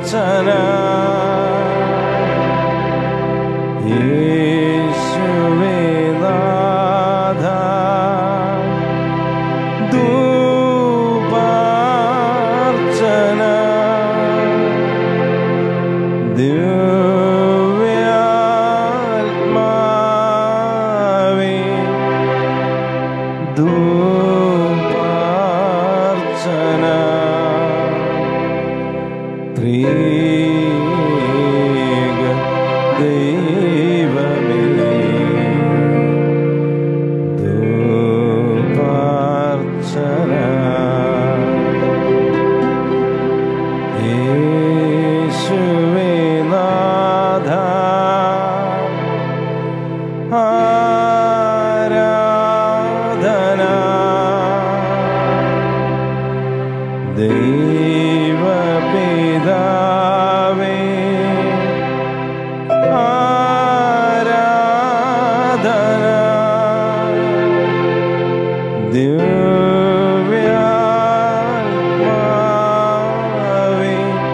യേശുവേ നാഥ ധൂപാർച്ചന ദിവ്യാത്മാവേ ധൂപാർച്ചന ത്രീക ദൈവമേ ധൂപാർച്ചന യേശുവേ നാഥ ആരാധന ദൈവപിതാവേ ആരാധന ദിവ്യാത്മാവേ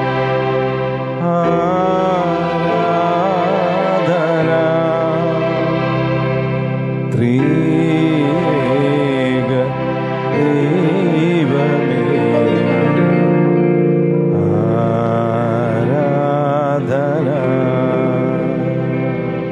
ആരാധന ത്രീക ദൈവമേ ആരാധന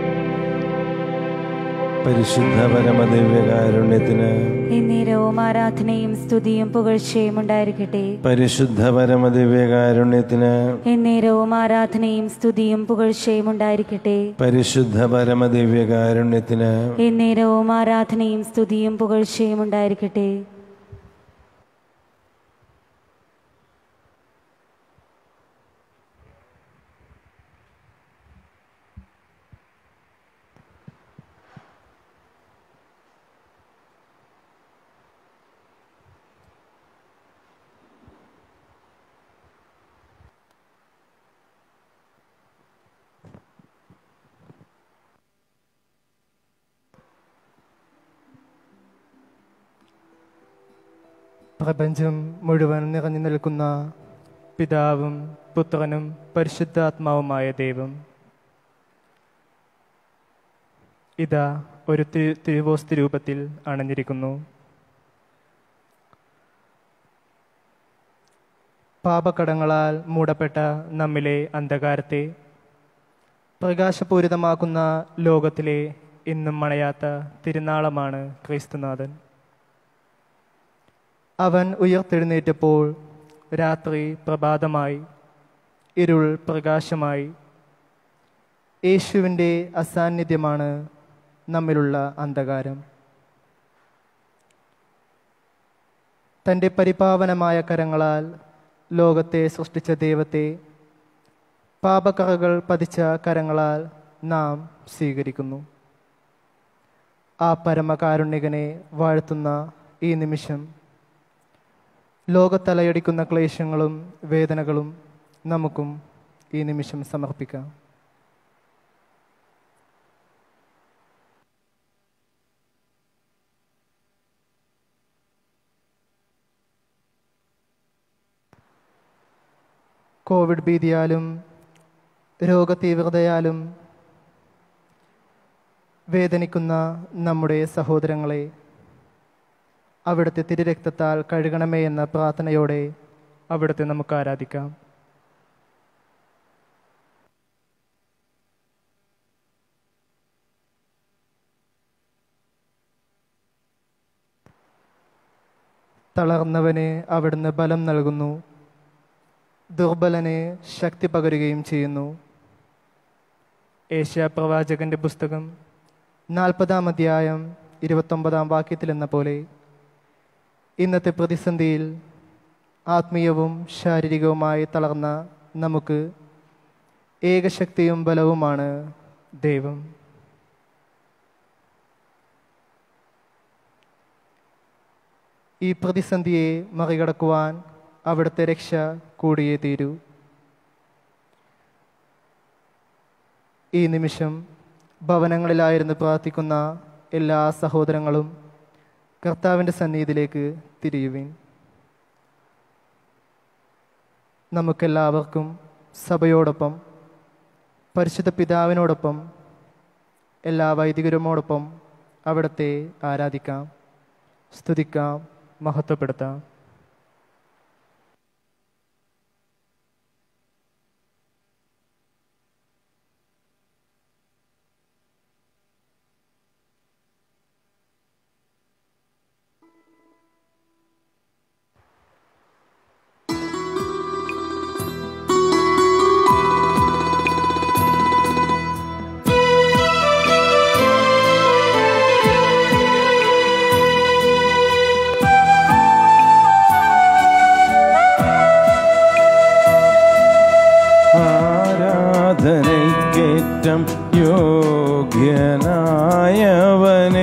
പരിശുദ്ധ പരമദിവ്യകാരുണ്യത്തിന് എന്നേരവും ആരാധനയും സ്തുതിയും പുകഴ്ചയും ഉണ്ടായിരിക്കട്ടെ പരിശുദ്ധ പരമദിവ്യകാരുണ്യത്തിന് എന്നേരവും ആരാധനയും സ്തുതിയും പുകഴ്ചയും ഉണ്ടായിരിക്കട്ടെ പരിശുദ്ധ പരമദിവ്യകാരുണ്യത്തിന് എന്നേരവും ആരാധനയും സ്തുതിയും പുകഴ്ചയും ഉണ്ടായിരിക്കട്ടെ പ്രപഞ്ചം മുഴുവൻ നിറഞ്ഞു നിൽക്കുന്ന പിതാവും പുത്രനും പരിശുദ്ധാത്മാവുമായ ദൈവം ഇതാ ഒരു തിരു തിരുവോസ്തി രൂപത്തിൽ അണഞ്ഞിരിക്കുന്നു പാപക്കടങ്ങളാൽ മൂടപ്പെട്ട നമ്മിലെ അന്ധകാരത്തെ പ്രകാശപൂരിതമാക്കുന്ന ലോകത്തിലെ ഇന്നും മണയാത്ത തിരുനാളമാണ് ക്രിസ്തുനാഥൻ അവൻ ഉയർത്തെഴുന്നേറ്റപ്പോൾ രാത്രി പ്രഭാതമായി ഇരുൾ പ്രകാശമായി യേശുവിൻ്റെ അസാന്നിധ്യമാണ് നമ്മിലുള്ള അന്ധകാരം തൻ്റെ പരിപാവനമായ കരങ്ങളാൽ ലോകത്തെ സൃഷ്ടിച്ച ദൈവത്തെ പാപക്കറകൾ പതിച്ച കരങ്ങളാൽ നാം സ്വീകരിക്കുന്നു ആ പരമകാരുണ്യകനെ വാഴ്ത്തുന്ന ഈ നിമിഷം ലോകത്തലയടിക്കുന്ന ക്ലേശങ്ങളും വേദനകളും നമുക്കും ഈ നിമിഷം സമർപ്പിക്കാം കോവിഡ് ഭീതിയാലും രോഗതീവ്രതയാലും വേദനിക്കുന്ന നമ്മുടെ സഹോദരങ്ങളെ അവിടുത്തെ തിരുരക്തത്താൽ കഴുകണമേ എന്ന പ്രാർത്ഥനയോടെ അവിടുത്തെ നമുക്ക് ആരാധിക്കാം തളർന്നവന് അവിടുന്ന് ബലം നൽകുന്നു ദുർബലന് ശക്തി പകരുകയും ചെയ്യുന്നു ഏഷ്യ പ്രവാചകന്റെ പുസ്തകം നാൽപ്പതാം അധ്യായം ഇരുപത്തൊമ്പതാം വാക്യത്തിൽ എന്ന പോലെ ഇന്നത്തെ പ്രതിസന്ധിയിൽ ആത്മീയവും ശാരീരികവുമായി തളർന്ന നമുക്ക് ഏകശക്തിയും ബലവുമാണ് ദൈവം ഈ പ്രതിസന്ധിയെ മറികടക്കുവാൻ അവിടുത്തെ രക്ഷ കൂടിയേ തീരൂ ഈ നിമിഷം ഭവനങ്ങളിലായിരുന്നു പ്രാർത്ഥിക്കുന്ന എല്ലാ സഹോദരങ്ങളും കർത്താവിൻ്റെ സന്നിധിയിലേക്ക് തിരിയുവിൻ നമുക്കെല്ലാവർക്കും സഭയോടൊപ്പം പരിശുദ്ധ പിതാവിനോടൊപ്പം എല്ലാ വൈദികരുമോടൊപ്പം അവിടത്തെ ആരാധിക്കാം സ്തുതിക്കാം മഹത്വപ്പെടുത്താം ആരാധനയ്ക്കേറ്റം യോഗ്യനായവനേ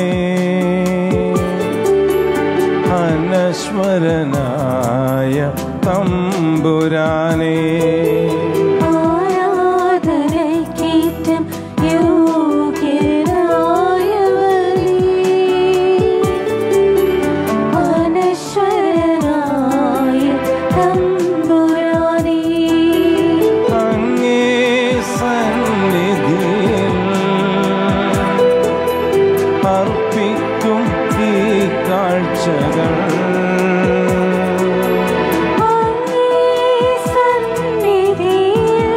അനശ്വരനായ തമ്പുരാനേ ആരാധനയ്ക്കേറ്റം യോഗ്യനായവനേ, അനശ്വരനായ തമ്പുരാനേ, അങ്ങേ സന്നിധിയിൽ അർപ്പിക്കും ഈ കാഴ്ചകൾ അങ്ങേ സന്നിധിയിൽ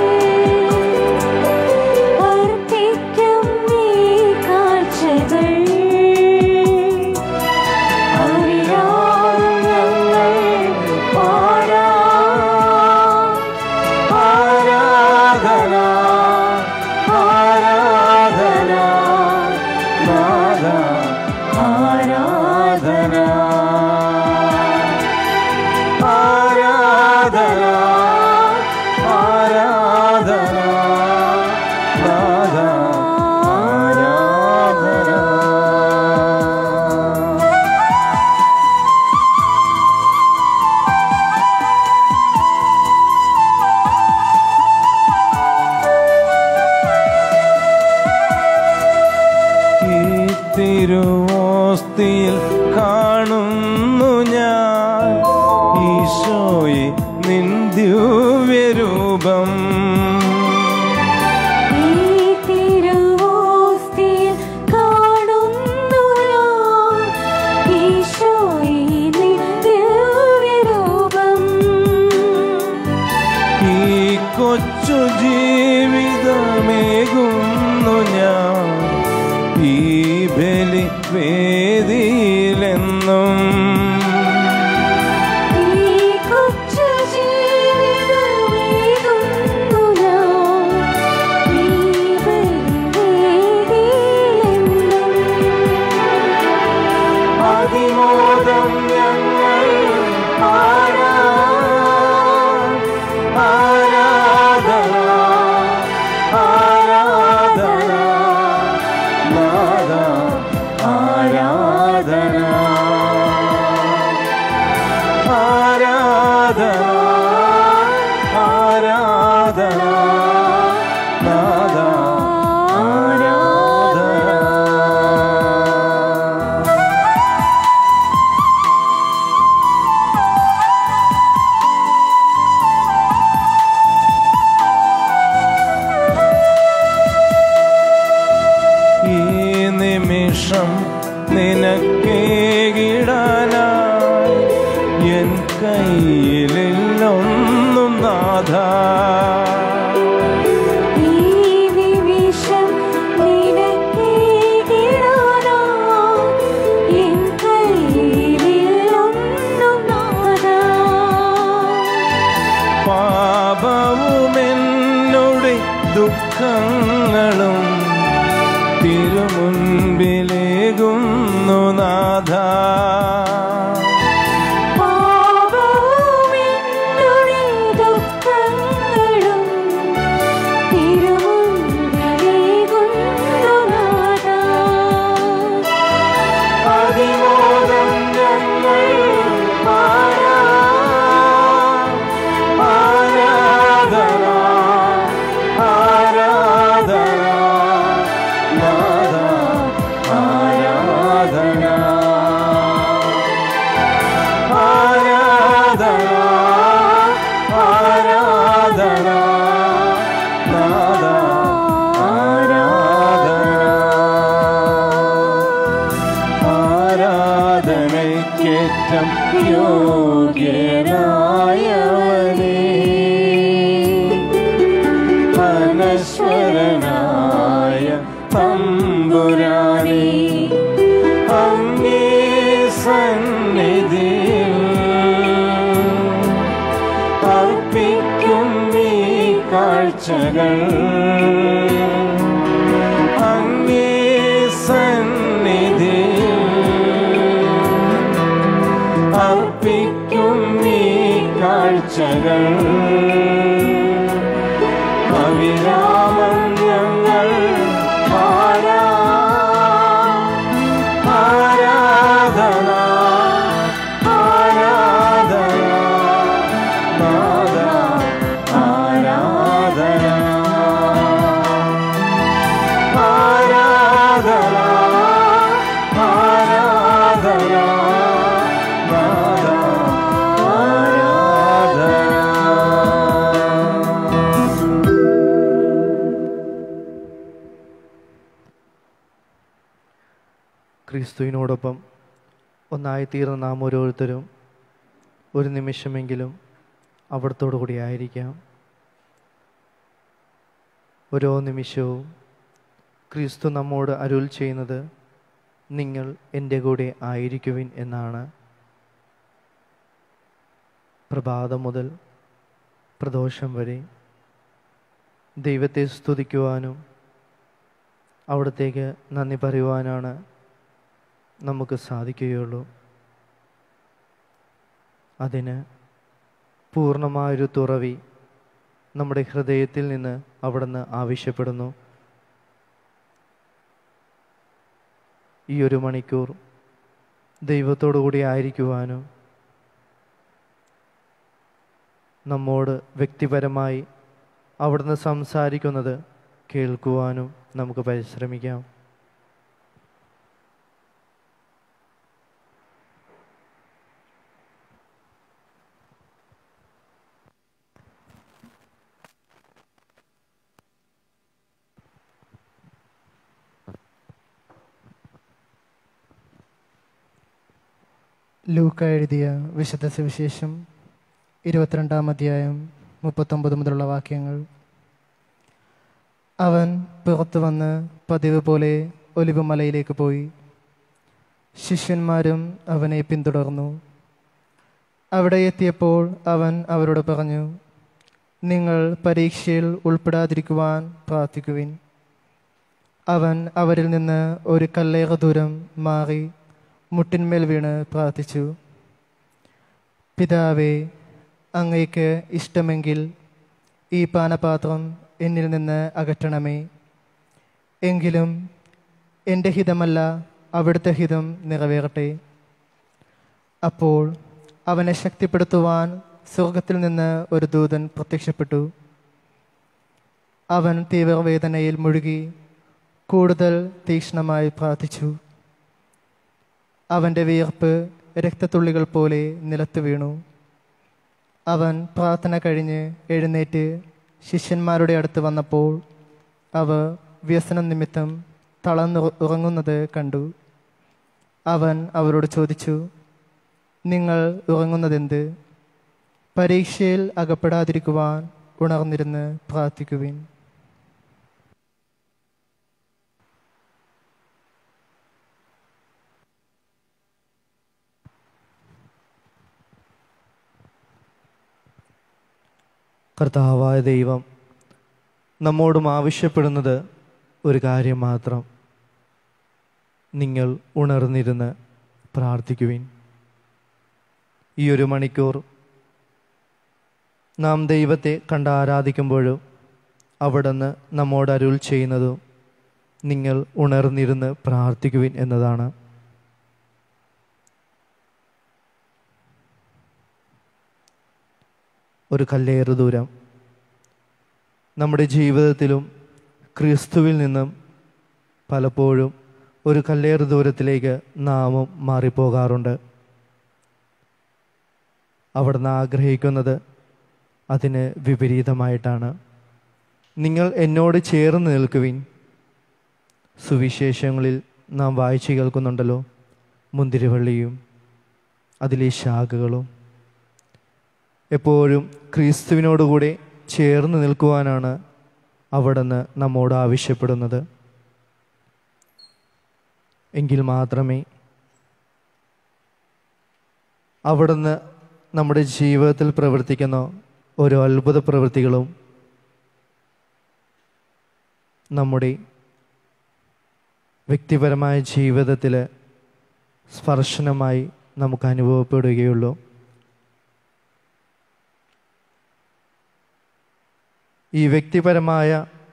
അർപ്പിക്കും ഈ കാഴ്ചകൾ. അതിനാൽ ഞങ്ങൾ പാടാം ആരാധന ആരാധന നാദ ആരാധന ആരാധന ആരാധന നാദ ആരാധന ഈ തിരുവോസ്തിയിൽ കാണുന്നു ഞാൻ ഈശോയെ നിന്ദ്യൂവ്യരൂപം ഈ തിരുവോസ്തിയിൽ കാണുന്നു ഞാൻ ഈശോയെ നിൻ ദിവ്യരൂപം. ഈ കൊച്ചു ജീവിതമേകുന്നു ഞാൻ ഈ ബലി വേദിയിലെന്നും ഈ കൊച്ചു ജീവിതമേകുന്നു ഞാൻ ഈ ബലിവേദിയിലെന്നും. അതിമോദം ഞങ്ങൾ പാടാം. ആരാധന ആരാധന നാദ ആരാധന ആരാധന ആരാധന നാദ ആരാധന ഈ നിമിഷം നിനക്കേകിടാനായി എൻ കയ്യിലൊന്നും നാഥ ഈ നിമിഷം നിനക്കേകിടാനായി എൻ കയ്യിലൊന്നും നാഥാ. പാപവുമെന്നുടെ ദുഃഖങ്ങളും തിരുമുൻപിലേകുന്നു നാഥ പാപവുമെന്നുടെ ദുഃഖങ്ങളും തിരുമുൻപിലേകുന്നു നാഥാ. അതിമോദം ഞങ്ങൾ പാടാം. ആരാധന ആരാധന നാദ ആരാധന അനശ്വരനായ തമ്പുരാനേ അങ്ങേ സന്നിധിയിൽ അർപ്പിക്കും ഈ കാഴ്ചകൾ അങ്ങേ സന്നിധിയിൽ അർപ്പിക്കും ഈ കാഴ്ചകൾ അവിരാമം ഞങ്ങൾ ആരാ ആരാധന ആരാധന നാദ ആരാധന ആരാധന ആരാധന നാദ ആരാധന ക്രിസ്തുവിനോടൊപ്പം ഒന്നായിത്തീർന്ന നാം ഓരോരുത്തരും ഒരു നിമിഷമെങ്കിലും അവിടത്തോടു കൂടി ആയിരിക്കാം ഓരോ നിമിഷവും ക്രിസ്തു നമ്മോട് അരുൾ ചെയ്യുന്നത് നിങ്ങൾ എൻ്റെ കൂടെ ആയിരിക്കുവിൻ എന്നാണ് പ്രഭാതം മുതൽ പ്രദോഷം വരെ ദൈവത്തെ സ്തുതിക്കുവാനും അവിടത്തേക്ക് നന്ദി പറയുവാനാണ് നമുക്ക് സാധിക്കുകയുള്ളൂ അതിന് പൂർണ്ണമായൊരു തുറവി നമ്മുടെ ഹൃദയത്തിൽ നിന്ന് അവിടുന്ന് ആവശ്യപ്പെടുന്നു ഈ ഒരു മണിക്കൂർ ദൈവത്തോടു കൂടി ആയിരിക്കുവാനും നമ്മോട് വ്യക്തിപരമായി അവിടുന്ന് സംസാരിക്കുന്നത് കേൾക്കുവാനും നമുക്ക് പരിശ്രമിക്കാം ലൂക്ക എഴുതിയ വിശുദ്ധ സുവിശേഷം ഇരുപത്തിരണ്ടാം അധ്യായം മുപ്പത്തൊമ്പത് മുതലുള്ള വാക്യങ്ങൾ അവൻ പുറത്തു വന്ന് പതിവ് പോലെ ഒലിവ് മലയിലേക്ക് പോയി ശിഷ്യന്മാരും അവനെ പിന്തുടർന്നു അവിടെ എത്തിയപ്പോൾ അവൻ അവരോട് പറഞ്ഞു നിങ്ങൾ പരീക്ഷയിൽ ഉൾപ്പെടാതിരിക്കുവാൻ പ്രാർത്ഥിക്കുവിൻ അവൻ അവരിൽ നിന്ന് ഒരു കല്ലേറെ ദൂരം മാറി മുട്ടിന്മേൽ വീണ് പ്രാർത്ഥിച്ചു പിതാവേ അങ്ങയ്ക്ക് ഇഷ്ടമെങ്കിൽ ഈ പാനപാത്രം എന്നിൽ നിന്ന് അകറ്റണമേ എങ്കിലും എൻ്റെ ഹിതമല്ല അവിടുത്തെ ഹിതം നിറവേറട്ടെ അപ്പോൾ അവനെ ശക്തിപ്പെടുത്തുവാൻ സ്വർഗത്തിൽ നിന്ന് ഒരു ദൂതൻ പ്രത്യക്ഷപ്പെട്ടു അവൻ തീവ്രവേദനയിൽ മുഴുകി കൂടുതൽ തീക്ഷ്ണമായി പ്രാർത്ഥിച്ചു അവൻ്റെ വിയർപ്പ് രക്തത്തുള്ളികൾ പോലെ നിലത്ത് വീണു അവൻ പ്രാർത്ഥന കഴിഞ്ഞ് എഴുന്നേറ്റ് ശിഷ്യന്മാരുടെ അടുത്ത് വന്നപ്പോൾ അവർ വ്യസനം നിമിത്തം തളർന്നു ഉറങ്ങുന്നത് കണ്ടു അവൻ അവരോട് ചോദിച്ചു നിങ്ങൾ ഉറങ്ങുന്നതെന്ത് പരീക്ഷയിൽ അകപ്പെടാതിരിക്കുവാൻ ഉണർന്നിരുന്ന് പ്രാർത്ഥിക്കുവിൻ കർത്താവായ ദൈവം നമ്മോടും ആവശ്യപ്പെടുന്നത് ഒരു കാര്യം മാത്രം നിങ്ങൾ ഉണർന്നിരുന്ന് പ്രാർത്ഥിക്കുവിൻ ഈ ഒരു മണിക്കൂർ നാം ദൈവത്തെ കണ്ട് ആരാധിക്കുമ്പോഴും അവിടുന്ന് നമ്മോട് അരുൾ ചെയ്യുന്നതും നിങ്ങൾ ഉണർന്നിരുന്ന് പ്രാർത്ഥിക്കുവിൻ എന്നതാണ് ഒരു കല്ലേറ് ദൂരം നമ്മുടെ ജീവിതത്തിലും ക്രിസ്തുവിൽ നിന്നും പലപ്പോഴും ഒരു കല്ലേറ് ദൂരത്തിലേക്ക് നാമും മാറിപ്പോകാറുണ്ട് അവിടുന്ന് ആഗ്രഹിക്കുന്നത് അതിന് വിപരീതമായിട്ടാണ് നിങ്ങൾ എന്നോട് ചേർന്ന് നിൽക്കുവിൻ സുവിശേഷങ്ങളിൽ നാം വായിച്ചു കേൾക്കുന്നുണ്ടല്ലോ മുന്തിരിവള്ളിയും അതിലെ ശാഖകളും എപ്പോഴും ക്രിസ്തുവിനോടുകൂടെ ചേർന്ന് നിൽക്കുവാനാണ് അവിടുന്ന് നമ്മോട് ആവശ്യപ്പെടുന്നത് എങ്കിൽ മാത്രമേ അവിടുന്ന് നമ്മുടെ ജീവിതത്തിൽ പ്രവർത്തിക്കുന്ന ഓരോ അത്ഭുത പ്രവൃത്തികളും നമ്മുടെ വ്യക്തിപരമായ ജീവിതത്തിൽ സ്പർശനമായി നമുക്ക് അനുഭവപ്പെടുകയുള്ളൂ ഈ വ്യക്തിപരമായ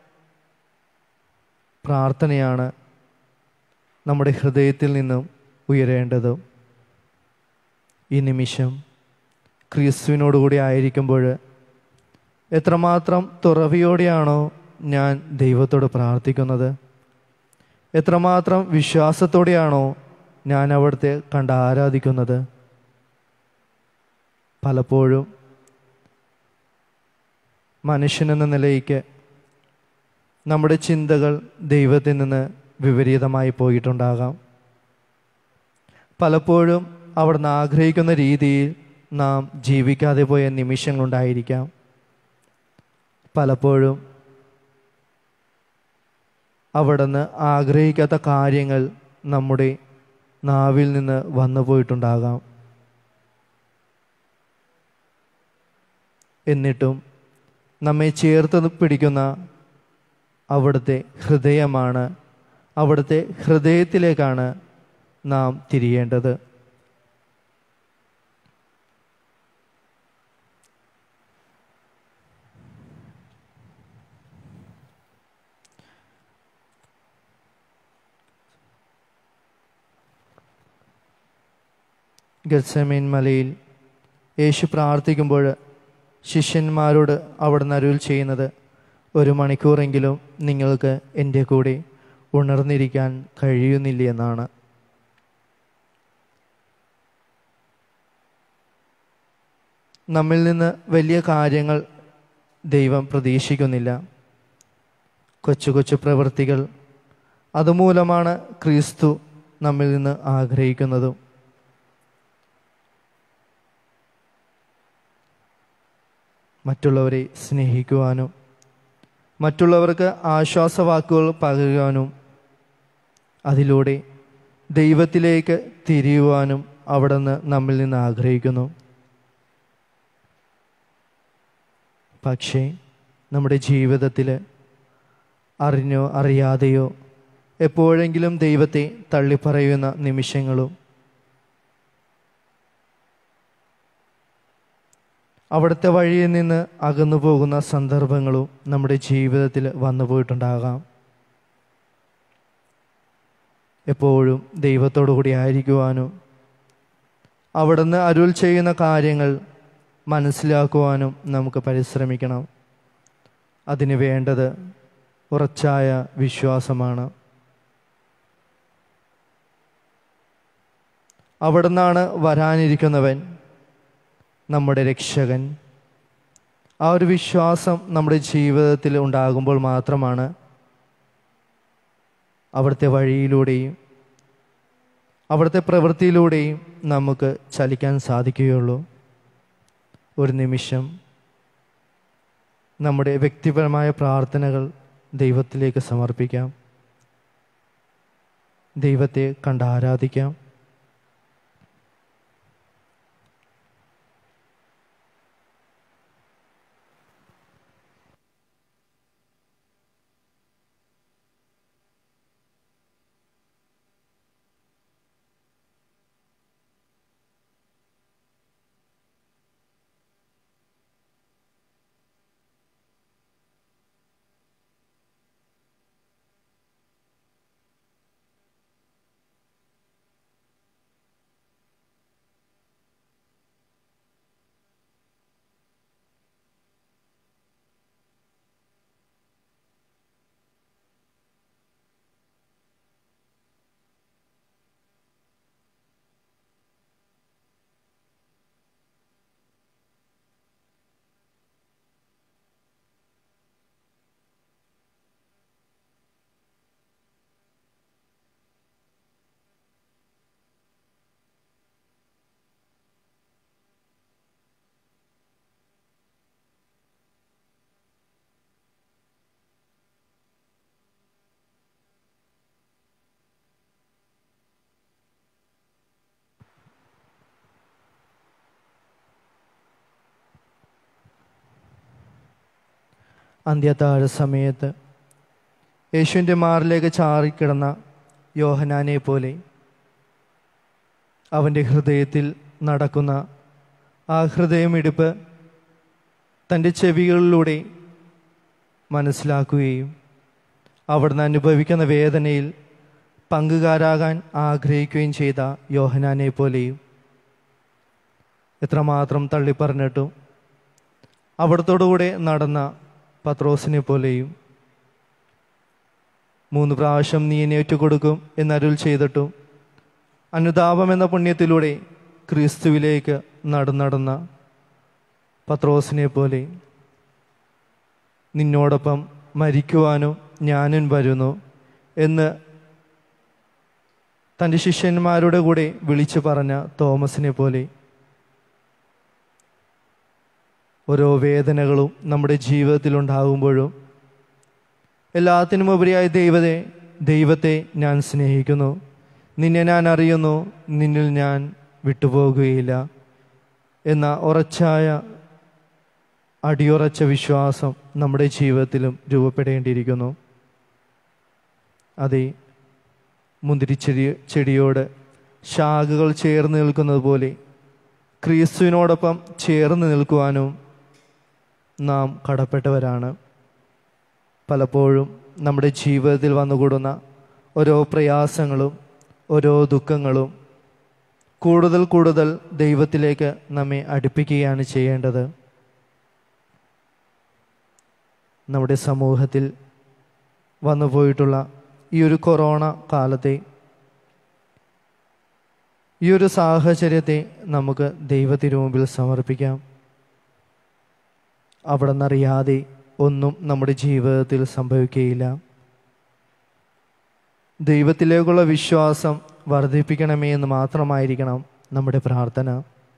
പ്രാർത്ഥനയാണ് നമ്മുടെ ഹൃദയത്തിൽ നിന്നും ഉയരേണ്ടത് ഈ നിമിഷം ക്രിസ്തുവിനോടുകൂടി ആയിരിക്കുമ്പോൾ എത്രമാത്രം തുറവിയോടെയാണോ ഞാൻ ദൈവത്തോട് പ്രാർത്ഥിക്കുന്നത് എത്രമാത്രം വിശ്വാസത്തോടെയാണോ ഞാൻ അവിടുത്തെ കണ്ട് ആരാധിക്കുന്നത് പലപ്പോഴും മനുഷ്യനെന്ന നിലയ്ക്ക് നമ്മുടെ ചിന്തകൾ ദൈവത്തിൽ നിന്ന് വിപരീതമായി പോയിട്ടുണ്ടാകാം പലപ്പോഴും അവിടുന്ന് ആഗ്രഹിക്കുന്ന രീതിയിൽ നാം ജീവിക്കാതെ പോയ നിമിഷങ്ങളുണ്ടായിരിക്കാം പലപ്പോഴും അവിടുന്ന് ആഗ്രഹിക്കാത്ത കാര്യങ്ങൾ നമ്മുടെ നാവിൽ നിന്ന് വന്നു പോയിട്ടുണ്ടാകാം എന്നിട്ടും നമ്മെ ചേർത്ത് പിടിക്കുന്ന അവിടുത്തെ ഹൃദയമാണ് അവിടുത്തെ ഹൃദയത്തിലേക്കാണ് നാം തിരിയേണ്ടത് ഗത്സമീൻ മലയിൽ യേശു പ്രാർത്ഥിക്കുമ്പോൾ ശിഷ്യന്മാരോട് അവിടുന്ന് അരുൾ ചെയ്യുന്നത് ഒരു മണിക്കൂറെങ്കിലും നിങ്ങൾക്ക് എൻ്റെ കൂടെ ഉണർന്നിരിക്കാൻ കഴിയുന്നില്ല എന്നാണ് നമ്മിൽ നിന്ന് വലിയ കാര്യങ്ങൾ ദൈവം പ്രതീക്ഷിക്കുന്നില്ല കൊച്ചു കൊച്ചു പ്രവൃത്തികൾ അതുമൂലമാണ് ക്രിസ്തു നമ്മിൽ നിന്ന് ആഗ്രഹിക്കുന്നതും മറ്റുള്ളവരെ സ്നേഹിക്കുവാനും മറ്റുള്ളവർക്ക് ആശ്വാസവാക്കുകൾ പകരുവാനും അതിലൂടെ ദൈവത്തിലേക്ക് തിരിയുവാനും അവിടുന്ന് നമ്മിൽ നിന്ന് ആഗ്രഹിക്കുന്നു പക്ഷേ നമ്മുടെ ജീവിതത്തിൽ അറിഞ്ഞോ അറിയാതെയോ എപ്പോഴെങ്കിലും ദൈവത്തെ തള്ളിപ്പറയുന്ന നിമിഷങ്ങളും അവിടുത്തെ വഴിയിൽ നിന്ന് അകന്നു പോകുന്ന സന്ദർഭങ്ങളും നമ്മുടെ ജീവിതത്തിൽ വന്നു പോയിട്ടുണ്ടാകാം എപ്പോഴും ദൈവത്തോടു കൂടി ആയിരിക്കുവാനും അവിടുന്ന് അരുൾ ചെയ്യുന്ന കാര്യങ്ങൾ മനസ്സിലാക്കുവാനും നമുക്ക് പരിശ്രമിക്കണം അതിന് വേണ്ടത് ഉറച്ചായ വിശ്വാസമാണ് അവിടുന്നാണ് വരാനിരിക്കുന്നവൻ നമ്മുടെ രക്ഷകൻ ആ ഒരു വിശ്വാസം നമ്മുടെ ജീവിതത്തിൽ ഉണ്ടാകുമ്പോൾ മാത്രമാണ് അവിടുത്തെ വഴിയിലൂടെയും അവിടുത്തെ പ്രവൃത്തിയിലൂടെയും നമുക്ക് ചലിക്കാൻ സാധിക്കുകയുള്ളൂ ഒരു നിമിഷം നമ്മുടെ വ്യക്തിപരമായ പ്രാർത്ഥനകൾ ദൈവത്തിലേക്ക് സമർപ്പിക്കാം ദൈവത്തെ കണ്ട് ആരാധിക്കാം അന്ത്യത്താഴ സമയത്ത് യേശുവിൻ്റെ മാറിലേക്ക് ചാറിക്കിടന്ന യോഹനാനെ പോലെ അവൻ്റെ ഹൃദയത്തിൽ നടക്കുന്ന ആ ഹൃദയമിടിപ്പ് തൻ്റെ ചെവികളിലൂടെ മനസ്സിലാക്കുകയും അവിടുന്ന് അനുഭവിക്കുന്ന വേദനയിൽ പങ്കുകാരാകാൻ ആഗ്രഹിക്കുകയും ചെയ്ത യോഹനാനെ പോലെയും എത്രമാത്രം തള്ളിപ്പറഞ്ഞിട്ടും അവിടത്തോടുകൂടെ നടന്ന പത്രോസിനെ പോലെയും മൂന്ന് പ്രാവശ്യം നീ എന്നെ ഒറ്റുകൊടുക്കും എന്നരുൾ ചെയ്തിട്ടും അനുതാപം എന്ന പുണ്യത്തിലൂടെ ക്രിസ്തുവിലേക്ക് നടന്നടന്ന പത്രോസിനെ പോലെ നിന്നോടൊപ്പം മരിക്കുവാനും ഞാനും വരുന്നു എന്ന് തൻ്റെ ശിഷ്യന്മാരുടെ കൂടെ വിളിച്ചു പറഞ്ഞ തോമസിനെ പോലെ ഓരോ വേദനകളും നമ്മുടെ ജീവിതത്തിൽ ഉണ്ടാകുമ്പോഴും എല്ലാത്തിനുമുപരിയായി ദൈവത്തെ ദൈവത്തെ ഞാൻ സ്നേഹിക്കുന്നു നിന്നെ ഞാൻ അറിയുന്നു നിന്നിൽ ഞാൻ വിട്ടുപോകുകയില്ല എന്ന ഉറച്ചായ അടിയുറച്ച വിശ്വാസം നമ്മുടെ ജീവിതത്തിലും രൂപപ്പെടേണ്ടിയിരിക്കുന്നു അതെ മുന്തിരിച്ചെടി ചെടിയോട് ശാഖകൾ ചേർന്ന് നിൽക്കുന്നത് പോലെ ക്രിസ്തുവിനോടൊപ്പം ചേർന്ന് നിൽക്കുവാനും നാം കടപ്പെട്ടവരാണ് പലപ്പോഴും നമ്മുടെ ജീവിതത്തിൽ വന്നുകൂടുന്ന ഓരോ പ്രയാസങ്ങളും ഓരോ ദുഃഖങ്ങളും കൂടുതൽ കൂടുതൽ ദൈവത്തിലേക്ക് നമ്മെ അടുപ്പിക്കുകയാണ് ചെയ്യേണ്ടത് നമ്മുടെ സമൂഹത്തിൽ വന്നുപോയിട്ടുള്ള ഈ ഒരു കൊറോണ കാലത്തെ ഈ ഒരു സാഹചര്യത്തെ നമുക്ക് ദൈവത്തിനു മുമ്പിൽ സമർപ്പിക്കാം അവിടെ നിന്നറിയാതെ ഒന്നും നമ്മുടെ ജീവിതത്തിൽ സംഭവിക്കുകയില്ല ദൈവത്തിലേക്കുള്ള വിശ്വാസം വർദ്ധിപ്പിക്കണമേ എന്ന് മാത്രമായിരിക്കണം നമ്മുടെ പ്രാർത്ഥന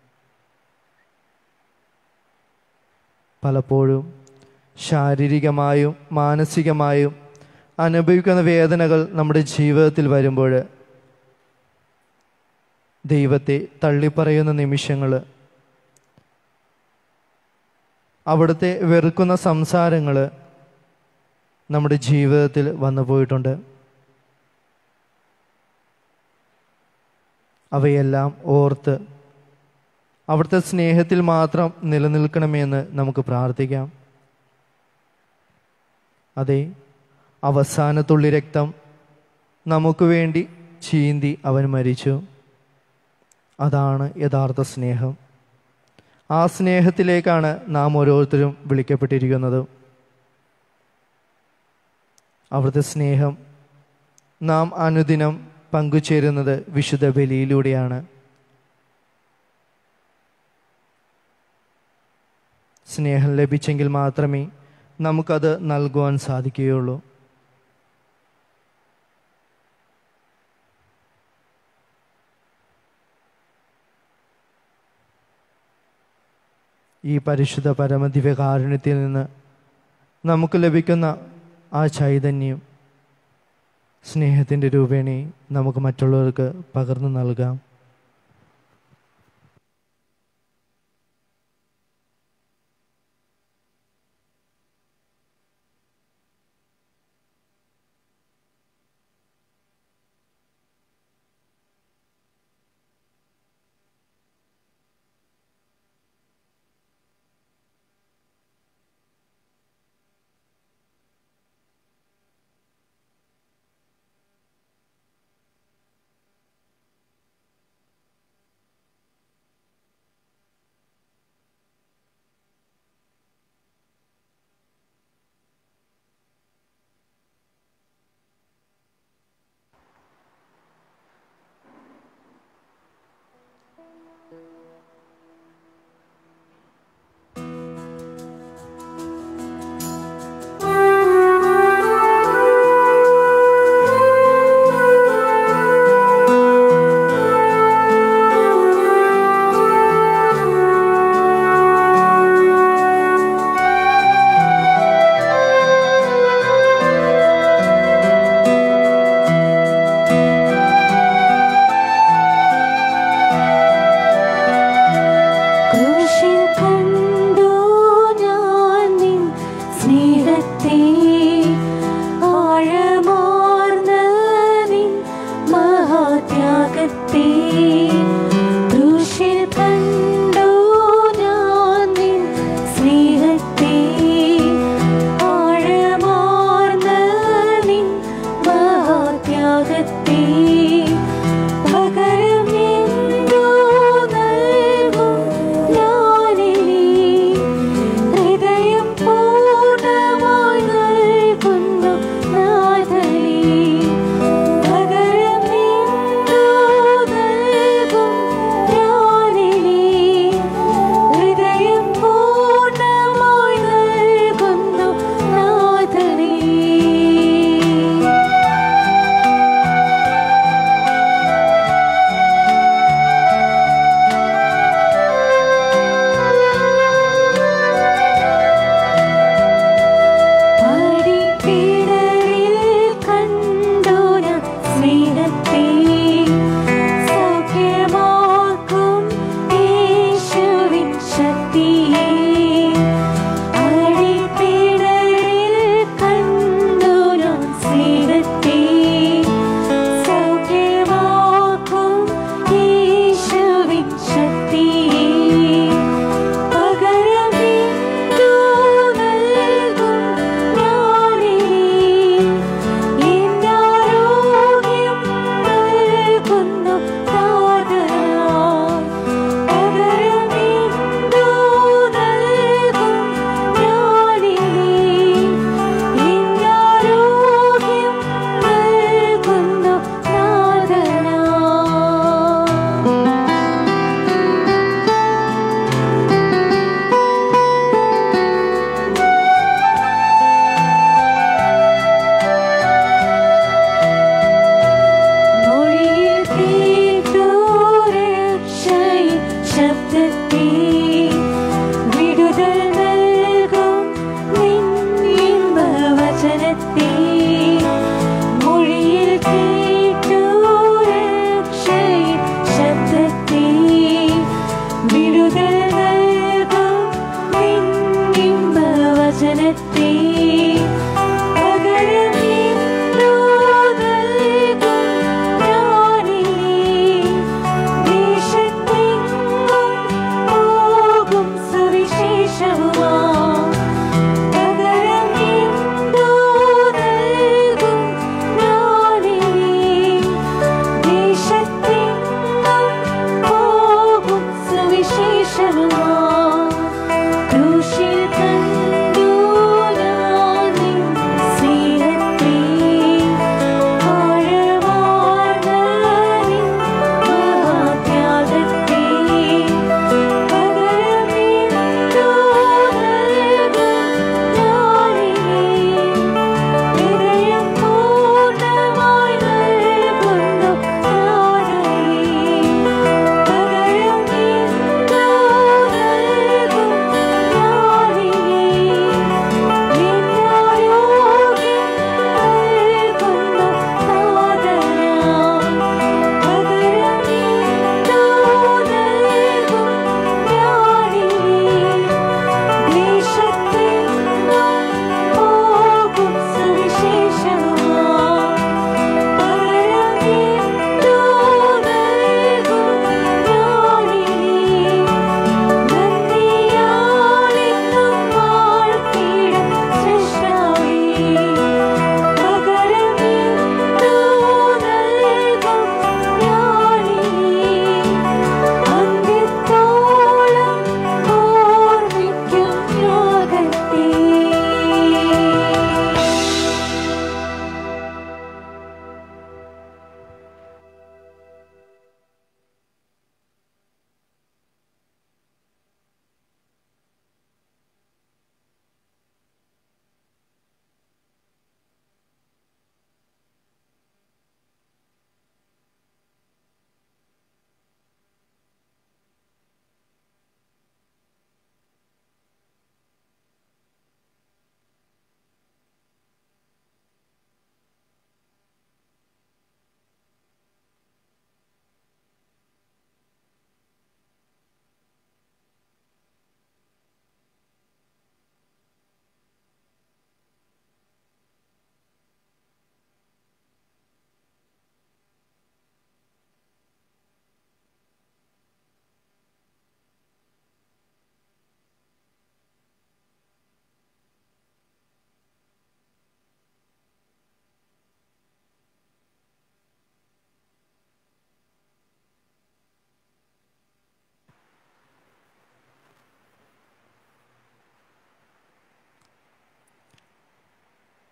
പലപ്പോഴും ശാരീരികമായും മാനസികമായും അനുഭവിക്കുന്ന വേദനകൾ നമ്മുടെ ജീവിതത്തിൽ വരുമ്പോൾ ദൈവത്തെ തള്ളിപ്പറയുന്ന നിമിഷങ്ങൾ അവിടുത്തെ വെറുക്കുന്ന സംസാരങ്ങൾ നമ്മുടെ ജീവിതത്തിൽ വന്നു പോയിട്ടുണ്ട് അവയെല്ലാം ഓർത്ത് അവിടുത്തെ സ്നേഹത്തിൽ മാത്രം നിലനിൽക്കണമെന്ന് നമുക്ക് പ്രാർത്ഥിക്കാം അതെ അവസാനത്തുള്ളി രക്തം നമുക്ക് വേണ്ടി ചീന്തി അവൻ മരിച്ചു അതാണ് യഥാർത്ഥ സ്നേഹം ആ സ്നേഹത്തിലേക്കാണ് നാം ഓരോരുത്തരും വിളിക്കപ്പെട്ടിരിക്കുന്നത് അവിടുത്തെ സ്നേഹം നാം അനുദിനം പങ്കുചേരുന്നത് വിശുദ്ധ ബലിയിലൂടെയാണ് സ്നേഹം ലഭിച്ചെങ്കിൽ മാത്രമേ നമുക്കത് നൽകുവാൻ സാധിക്കുകയുള്ളൂ ഈ പരിശുദ്ധ പരമദിവ്യകാരുണ്യത്തിൽ നിന്ന് നമുക്ക് ലഭിക്കുന്ന ആ ചൈതന്യം സ്നേഹത്തിൻ്റെ രൂപേണെ നമുക്ക് മറ്റുള്ളവർക്ക് പകർന്നു നൽകാം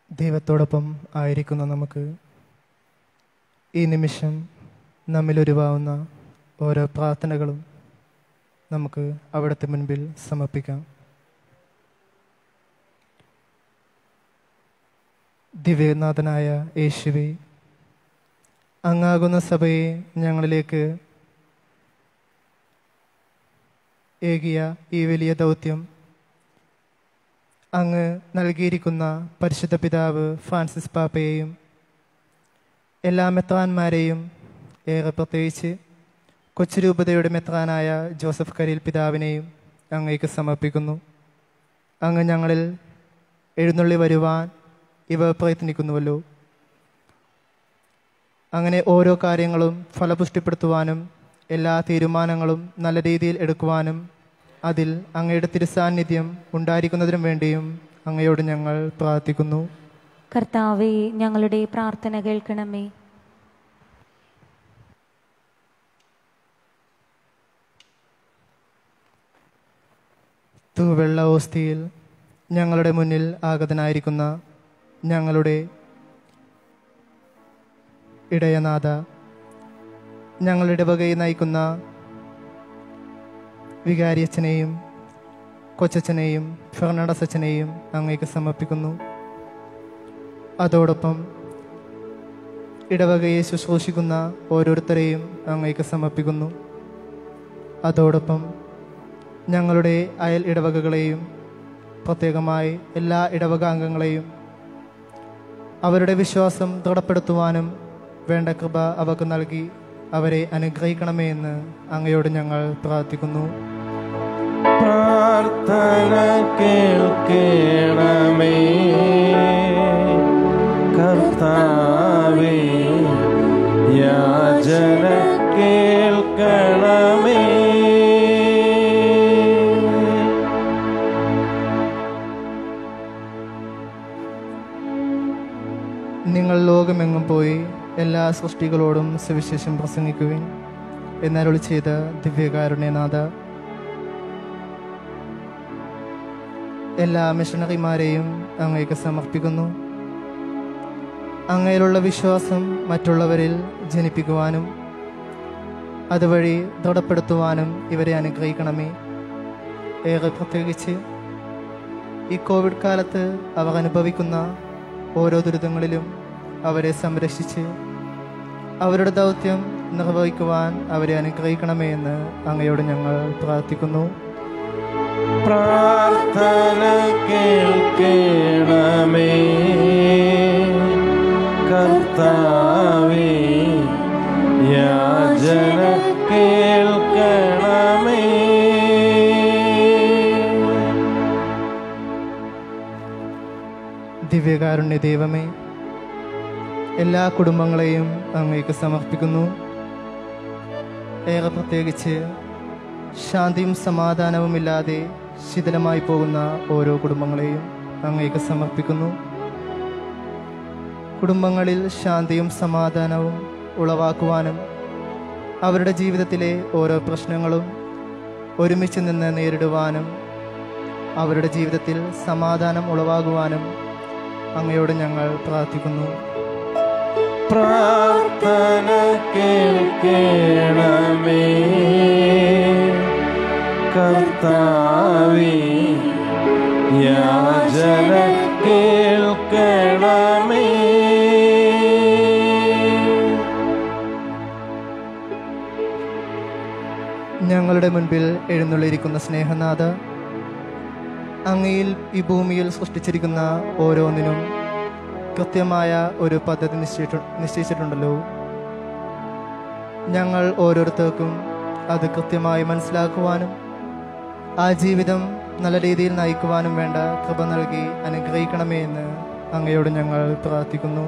ദൈവത്തോടൊപ്പം ആയിരിക്കുന്ന നമുക്ക് ഈ നിമിഷം നമ്മിൽ ഉരുവാവുന്ന ഓരോ പ്രാർത്ഥനകളും നമുക്ക് അവിടുത്തെ മുൻപിൽ സമർപ്പിക്കാം ദിവ്യനാഥനായ യേശുവെ അങ്ങാകുന്ന സഭയെ ഞങ്ങളിലേക്ക് ഏകിയ ഈ വലിയ ദൗത്യം അങ്ങ് നൽകിയിരിക്കുന്ന പരിശുദ്ധ പിതാവ് ഫ്രാൻസിസ് പാപ്പയെയും എല്ലാ മെത്രാന്മാരെയും ഏറെ പ്രത്യേകിച്ച് കൊച്ചുരൂപതയുടെ മെത്രാനായ ജോസഫ് കരീൽ പിതാവിനെയും അങ്ങേക്ക് സമർപ്പിക്കുന്നു അങ്ങ് ഞങ്ങളിൽ എഴുന്നള്ളി വരുവാൻ ഇവ പ്രയത്നിക്കുന്നുവല്ലോ അങ്ങനെ ഓരോ കാര്യങ്ങളും ഫലപുഷ്ടിപ്പെടുത്തുവാനും എല്ലാ തീരുമാനങ്ങളും നല്ല രീതിയിൽ എടുക്കുവാനും അതിൽ അങ്ങയുടെ തിരുസാന്നിധ്യം ഉണ്ടായിരിക്കുന്നതിനും വേണ്ടിയും അങ്ങയോട് ഞങ്ങൾ പ്രാർത്ഥിക്കുന്നു കർത്താവെ ഞങ്ങളുടെ പ്രാർത്ഥന കേൾക്കണമേ തൂവെള്ള ഓസ്തിയിൽ ഞങ്ങളുടെ മുന്നിൽ ആഗതനായിരിക്കുന്ന ഞങ്ങളുടെ ഇടയനാഥ ഞങ്ങളുടെ വകയിൽ നയിക്കുന്ന വികാരിയച്ഛനെയും കൊച്ചച്ഛനെയും ഫെർണാണ്ടസ് അച്ഛനെയും അങ്ങേക്ക് സമർപ്പിക്കുന്നു അതോടൊപ്പം ഇടവകയെ ശുശ്രൂഷിക്കുന്ന ഓരോരുത്തരെയും അങ്ങേക്ക് സമർപ്പിക്കുന്നു അതോടൊപ്പം ഞങ്ങളുടെ അയൽ ഇടവകകളെയും പ്രത്യേകമായി എല്ലാ ഇടവക അംഗങ്ങളെയും അവരുടെ വിശ്വാസം ദൃഢപ്പെടുത്തുവാനും വേണ്ട കൃപ അവർക്ക് നൽകി അവരെ അനുഗ്രഹിക്കണമേ എന്ന് അങ്ങയോട് ഞങ്ങൾ പ്രാർത്ഥിക്കുന്നു പ്രാർത്ഥന കേൾക്കണമേ കർത്താവേ യാചന കേൾക്കണമേ നിങ്ങൾ ലോകമെങ്ങും പോയി എല്ലാ സൃഷ്ടികളോടും സുവിശേഷം പ്രസംഗിക്കുവിൻ എന്നരുളി ചെയ്ത ദിവ്യകാരുണ്യനാഥ എല്ലാ മിഷണറിമാരെയും അങ്ങേക്ക് സമർപ്പിക്കുന്നു അങ്ങയിലുള്ള വിശ്വാസം മറ്റുള്ളവരിൽ ജനിപ്പിക്കുവാനും അതുവഴി ദൃഢപ്പെടുത്തുവാനും ഇവരെ അനുഗ്രഹിക്കണമേ ഏറെ പ്രത്യേകിച്ച് ഈ കോവിഡ് കാലത്ത് അവർ അനുഭവിക്കുന്ന ഓരോ ദുരിതങ്ങളിലും അവരെ സംരക്ഷിച്ച് അവരുടെ ദൗത്യം നിർവഹിക്കുവാൻ അവരെ അനുഗ്രഹിക്കണമേ എന്ന് അങ്ങയോട് ഞങ്ങൾ പ്രാർത്ഥിക്കുന്നു പ്രാർത്ഥന കേൾക്കണമേ കർത്താവേ യാചന കേൾക്കണമേ ദിവ്യകാരുണ്യ ദൈവമേ എല്ലാ കുടുംബങ്ങളെയും അങ്ങേക്ക് സമർപ്പിക്കുന്നു ഏറെ പ്രത്യേകിച്ച് ശാന്തിയും സമാധാനവുമില്ലാതെ ശിഥിലമായി പോകുന്ന ഓരോ കുടുംബങ്ങളെയും അങ്ങേക്ക് സമർപ്പിക്കുന്നു കുടുംബങ്ങളിൽ ശാന്തിയും സമാധാനവും ഉളവാക്കുവാനും അവരുടെ ജീവിതത്തിലെ ഓരോ പ്രശ്നങ്ങളും ഒരുമിച്ച് നിന്ന് നേരിടുവാനും അവരുടെ ജീവിതത്തിൽ സമാധാനം ഉളവാകുവാനും അങ്ങയോട് ഞങ്ങൾ പ്രാർത്ഥിക്കുന്നു പ്രാർത്ഥന കേൾക്കണമേ കർത്താവേ യാചന കേൾക്കണമേ ഞങ്ങളുടെ മുൻപിൽ എഴുന്നള്ളിയിരിക്കുന്ന സ്നേഹനാഥ അങ്ങയിൽ ഈ ഭൂമിയിൽ സൃഷ്ടിച്ചിരിക്കുന്ന ഓരോന്നിനും കൃത്യമായ ഒരു പദ്ധതി നിശ്ചയിച്ചു നിശ്ചയിച്ചിട്ടുണ്ടല്ലോ ഞങ്ങൾ ഓരോരുത്തർക്കും അത് കൃത്യമായി മനസ്സിലാക്കുവാനും ആ ജീവിതം നല്ല രീതിയിൽ നയിക്കുവാനും വേണ്ട കൃപ നൽകി അനുഗ്രഹിക്കണമേ എന്ന് അങ്ങയോട് ഞങ്ങൾ പ്രാർത്ഥിക്കുന്നു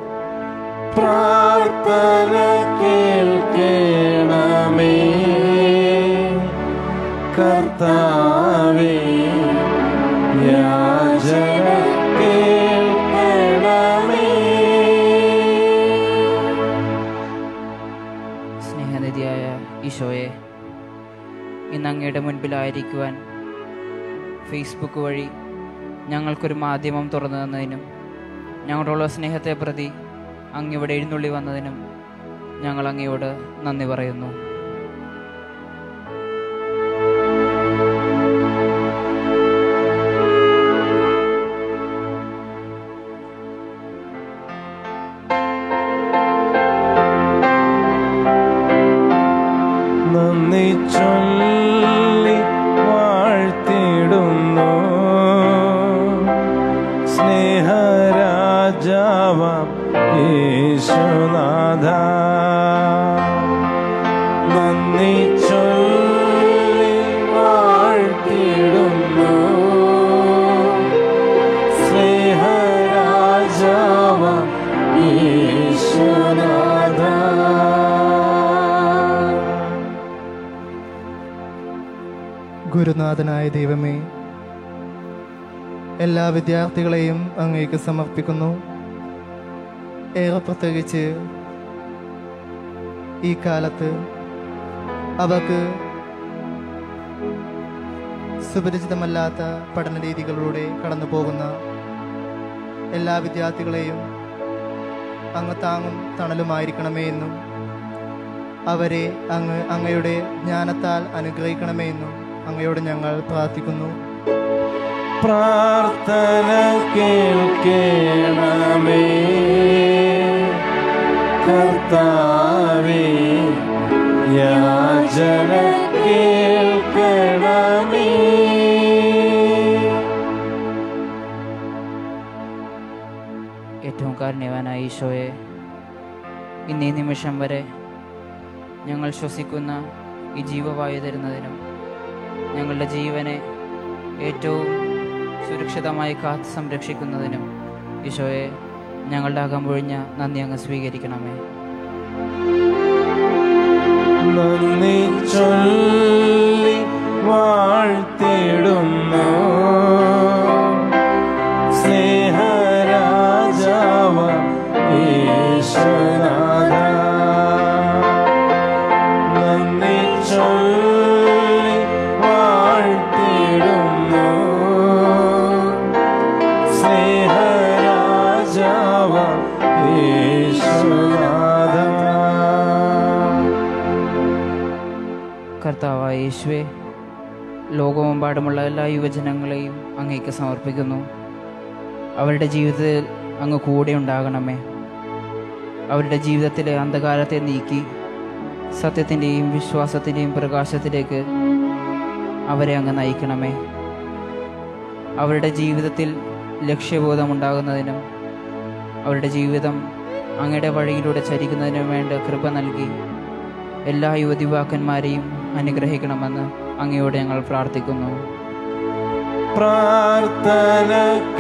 പ്രാർത്ഥന കേൾക്കണമേ കർത്താവേ യാചന കേൾക്കണമേ സ്നേഹനിധിയായ ഈശോയെ ഇന്ന് അങ്ങയുടെ മുൻപിലായിരിക്കുവാൻ ഫേസ്ബുക്ക് വഴി ഞങ്ങൾക്കൊരു മാധ്യമം തുറന്നു തന്നതിനും ഞങ്ങളോടുള്ള സ്നേഹത്തെ പ്രതി അങ്ങിവിടെ എഴുന്നള്ളി വന്നതിനും ഞങ്ങൾ അങ്ങയോട് നന്ദി പറയുന്നു നന്ദി ചൊല്ലി വാഴ്ത്തിടുന്നു സ്നേഹരാജാവാം യേശുനാഥ നന്ദി ചൊല്ലി വാഴ്ത്തിടുന്നു സ്നേഹരാജാവാം യേശുനാഥ ഗുരുനാഥനായ ദൈവമേ എല്ലാ വിദ്യാർത്ഥികളെയും അങ്ങേക്ക് സമർപ്പിക്കുന്നു ഏറെ പ്രത്യേകിച്ച് ഈ കാലത്ത് അവർക്ക് സുപരിചിതമല്ലാത്ത പഠന രീതികളിലൂടെ കടന്നു പോകുന്ന എല്ലാ വിദ്യാർത്ഥികളെയും അങ്ങ് താങ്ങും തണലുമായിരിക്കണമേ എന്നും അവരെ അങ്ങ് അങ്ങയുടെ ജ്ഞാനത്താൽ അനുഗ്രഹിക്കണമേ എന്നും അങ്ങയോട് ഞങ്ങൾ പ്രാർത്ഥിക്കുന്നു പ്രാർത്ഥന കേൾക്കണമേ കർത്താവേ യാചന കേൾക്കണമേ ഏറ്റവും കാരുണ്യവാനായ ഈശോയെ ഇന്നീ നിമിഷം വരെ ഞങ്ങൾ ശ്വസിക്കുന്ന ഈ ജീവവായു തരുന്നതിനും ഞങ്ങളുടെ ജീവനെ ഏറ്റവും സുരക്ഷിതമായി കാത്ത് സംരക്ഷിക്കുന്നതിനും ഈശോയെ ഞങ്ങളുടെ അകമ്പൊഴിഞ്ഞ നന്ദി അങ്ങ് സ്വീകരിക്കണമേ നന്ദി ചൊല്ലി വാഴ്ത്തിടുന്നു സ്നേഹരാജാവ യേശുനാഥ നന്ദി ചൊല്ലി വാഴ്ത്തിടുന്നു സ്നേഹരാജാവ യേശുനാഥ കർത്താവായ യേശുവെ ലോകമെമ്പാടുമുള്ള എല്ലാ യുവജനങ്ങളെയും അങ്ങേക്ക് സമർപ്പിക്കുന്നു അവരുടെ ജീവിതത്തിൽ അങ്ങ് കൂടെ ഉണ്ടാകണമേ അവരുടെ ജീവിതത്തിലെ അന്ധകാരത്തെ നീക്കി സത്യത്തിൻ്റെയും വിശ്വാസത്തിൻ്റെയും പ്രകാശത്തിലേക്ക് അവരെ അങ്ങ് നയിക്കണമേ അവരുടെ ജീവിതത്തിൽ ലക്ഷ്യബോധമുണ്ടാകുന്നതിനും അവരുടെ ജീവിതം അങ്ങയുടെ വഴിയിലൂടെ ചരിക്കുന്നതിനും വേണ്ട കൃപ നൽകി എല്ലാ യുവതിവാക്കന്മാരെയും അനുഗ്രഹിക്കണമെന്ന് അങ്ങയോട് ഞങ്ങൾ പ്രാർത്ഥിക്കുന്നു പ്രാർത്ഥന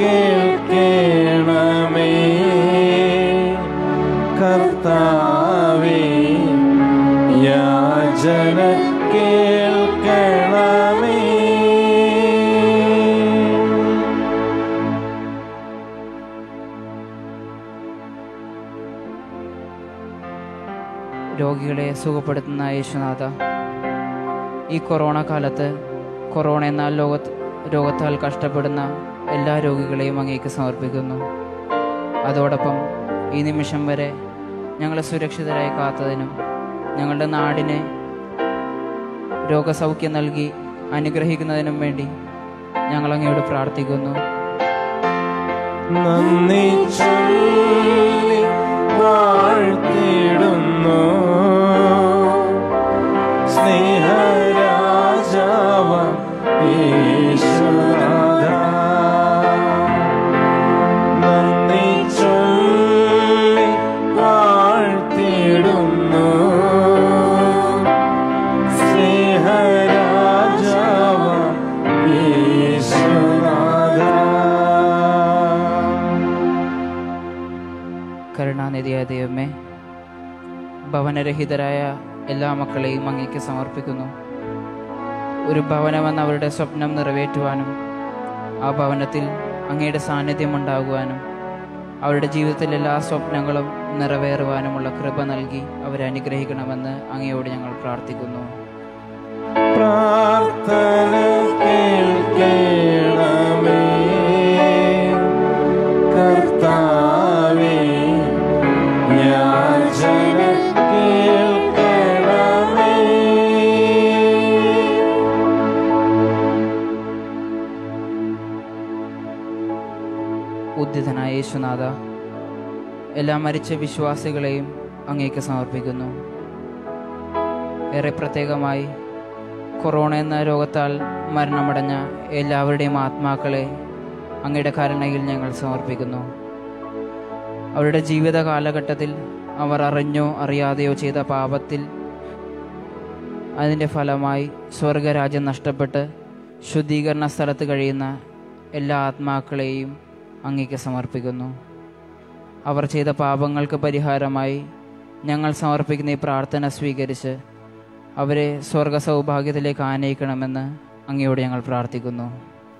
കേൾക്കണമേ കർത്താവേ യാചന കേൾക്കണമേ രോഗികളെ സുഖപ്പെടുത്തുന്ന യേശുനാഥ ഈ കൊറോണ കാലത്ത് കൊറോണ എന്നാൽ ലോക രോഗത്താൽ കഷ്ടപ്പെടുന്ന എല്ലാ രോഗികളെയും അങ്ങേക്ക് സമർപ്പിക്കുന്നു അതോടൊപ്പം ഈ നിമിഷം വരെ ഞങ്ങളെ സുരക്ഷിതരായി കാത്തതിനും ഞങ്ങളുടെ നാടിനെ രോഗസൗഖ്യം നൽകി അനുഗ്രഹിക്കുന്നതിനും വേണ്ടി ഞങ്ങൾ അങ്ങയോട് പ്രാർത്ഥിക്കുന്നു നന്ദി ചൊല്ലി വാഴ്ത്തിടുന്നു സ്നേഹരാജാവ യേശുനാഥ നന്ദി ചൊല്ലി വാഴ്ത്തിടുന്നു സ്നേഹരാജാവ യേശുനാഥ കരുണാനിധിയായ ദൈവമേ ഭവനരഹിതരായ എല്ലാ മക്കളെയും അങ്ങേക്ക് സമർപ്പിക്കുന്നു ഒരു ഭവനമെന്ന അവരുടെ സ്വപ്നം നിറവേറ്റുവാനും ആ ഭവനത്തിൽ അങ്ങയുടെ സാന്നിധ്യം ഉണ്ടാകുവാനും അവരുടെ ജീവിതത്തിലെ എല്ലാ സ്വപ്നങ്ങളും നിറവേറുവാനുമുള്ള കൃപ നൽകി അവരെ അനുഗ്രഹിക്കണമെന്ന് അങ്ങയോട് ഞങ്ങൾ പ്രാർത്ഥിക്കുന്നു പ്രാർത്ഥന കേൾക്കണമേ കർത്താവേ യേശുനാഥ എല്ലാ മരിച്ച വിശ്വാസികളെയും അങ്ങേക്ക് സമർപ്പിക്കുന്നു ഏറെ പ്രത്യേകമായി കൊറോണ എന്ന രോഗത്താൽ മരണമടഞ്ഞ എല്ലാവരുടെയും ആത്മാക്കളെ അങ്ങയുടെ കരുണയിൽ ഞങ്ങൾ സമർപ്പിക്കുന്നു അവരുടെ ജീവിത കാലഘട്ടത്തിൽ അവർ അറിഞ്ഞോ അറിയാതെയോ ചെയ്ത പാപത്തിൽ അതിൻ്റെ ഫലമായി സ്വർഗരാജ്യം നഷ്ടപ്പെട്ട് ശുദ്ധീകരണ സ്ഥലത്ത് കഴിയുന്ന എല്ലാ ആത്മാക്കളെയും അങ്ങേക്ക് സമർപ്പിക്കുന്നു അവർ ചെയ്ത പാപങ്ങൾക്ക് പരിഹാരമായി ഞങ്ങൾ സമർപ്പിക്കുന്ന ഈ പ്രാർത്ഥന സ്വീകരിച്ച് അവരെ സ്വർഗ സൗഭാഗ്യത്തിലേക്ക് ആനയിക്കണമെന്ന് അങ്ങയോട് ഞങ്ങൾ പ്രാർത്ഥിക്കുന്നു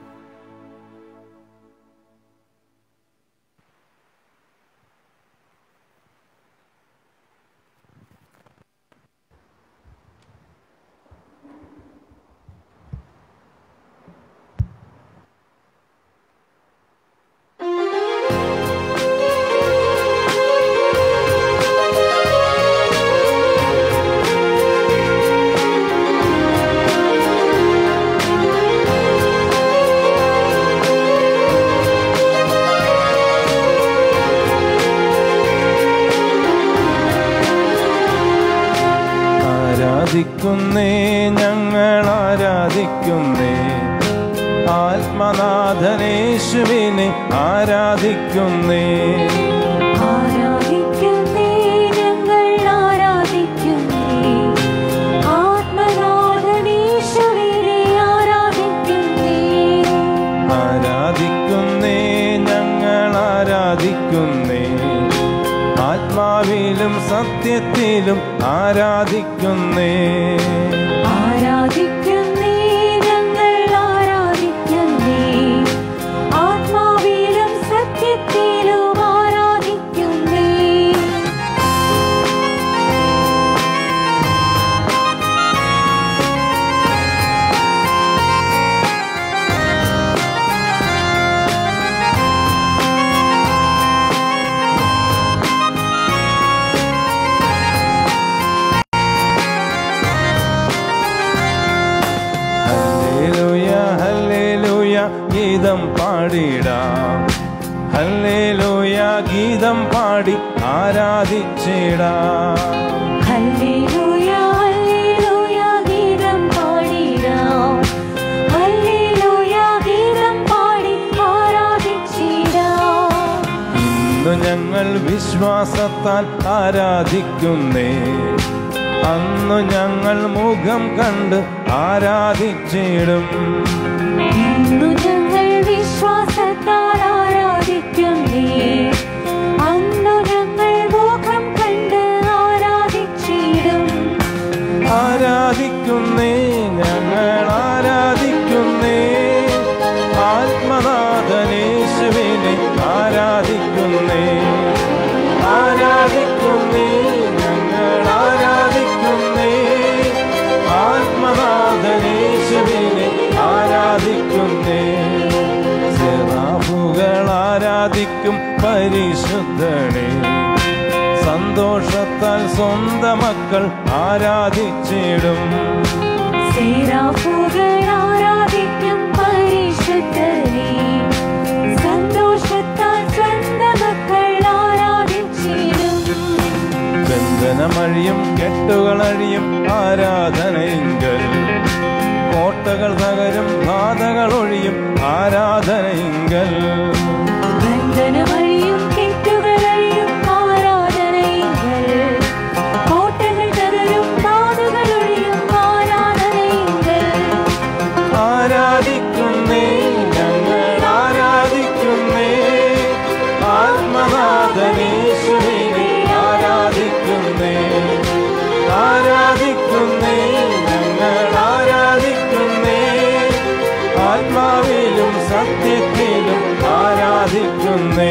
ആരാധിക്കുന്നേ ഞങ്ങൾ ആരാധിക്കുന്നേ ആത്മനാഥനേശുവിനെ ആരാധിക്കുന്നേ ആരാധിക്കുന്നേ ഞങ്ങൾ ആരാധിക്കുന്നേ ആത്മനാഥനീശ്വരനെ ആരാധിക്കുന്നേ ആരാധിക്കുന്നേ ഞങ്ങൾ ആരാധിക്കുന്നേ ആത്മാവിലും സത്യത്തിലും ആരാധിക്കുന്നേ ആരാധിക്കുന്നേ ഞങ്ങൾ ആരാധിക്കുന്നേ ആത്മാവിലും സത്യത്തിലും ആരാധിക്കുന്നേ ഹല്ലേലൂയ ഹല്ലേലൂയ ഗീതം പാടിടാം ഹല്ലേലൂയ ഗീതം പാടി ആരാധിച്ചിടാം ഹല്ലേലൂയ ഹല്ലേലൂയ ഗീതം പാടിടാം ഹല്ലേലൂയ ഗീതം പാടി ആരാധിച്ചിടാം ഇന്നു ഞങ്ങൾ വിശ്വാസത്താൽ ആരാധിക്കുന്നേ അന്നു ഞങ്ങൾ മുഖം കണ്ട് ആരാധിച്ചിടും ഇന്നു ഞങ്ങൾ വിശ്വാസത്താൽ ആരാധിക്കുന്നേ അന്നു ഞങ്ങൾ മുഖം കണ്ട് ആരാധിച്ചിടും ആരാധിക്കുന്നേ ഞങ്ങൾ ആരാധിക്കുന്നേ ആത്മനാഥനേശുവിനെ ആരാധിക്കുന്നേ ആരാധിക്കുന്നേ ഞങ്ങൾ ആരാധിക്കുന്നേ ആത്മനാഥനേശുവിനെ ആരാധിക്കുന്നേ സെറാഫുകൾ ആരാധിക്കും പരിശുദ്ധനെ സന്തോഷത്താൽ സ്വന്തം മക്കൾ ആരാധിച്ചിടും സേരാഫുകൾ ആരാധിക്കും പരിശുദ്ധനെ സന്തോഷത്താൽ സ്വന്തം മക്കൾ ആരാധിച്ചിടും ബന്ധനമഴിയും കെട്ടുകളഴിയും ആരാധനയിങ്കൽ കോട്ടകൾ തകരും ബാധകൾ ഒഴിയും ആരാധനയിങ്കൽ ബന്ധനമഴിയും കെട്ടുകളഴിയും ആരാധനയിങ്കൽ കോട്ടകൾ തകരും പാതുകളൊഴിയും ആരാധനയിങ്കൽ ആരാധിക്കുന്നേ ഞങ്ങൾ ആരാധിക്കുന്നേ ആത്മനാഥനേശ്വരിനെ ആരാധിക്കുന്നേ ആരാധിക്കുന്നേ ഞങ്ങൾ ആരാധിക്കുന്നേ ആത്മാവിലും സത്യത്തിലും ആരാധിക്കുന്നേ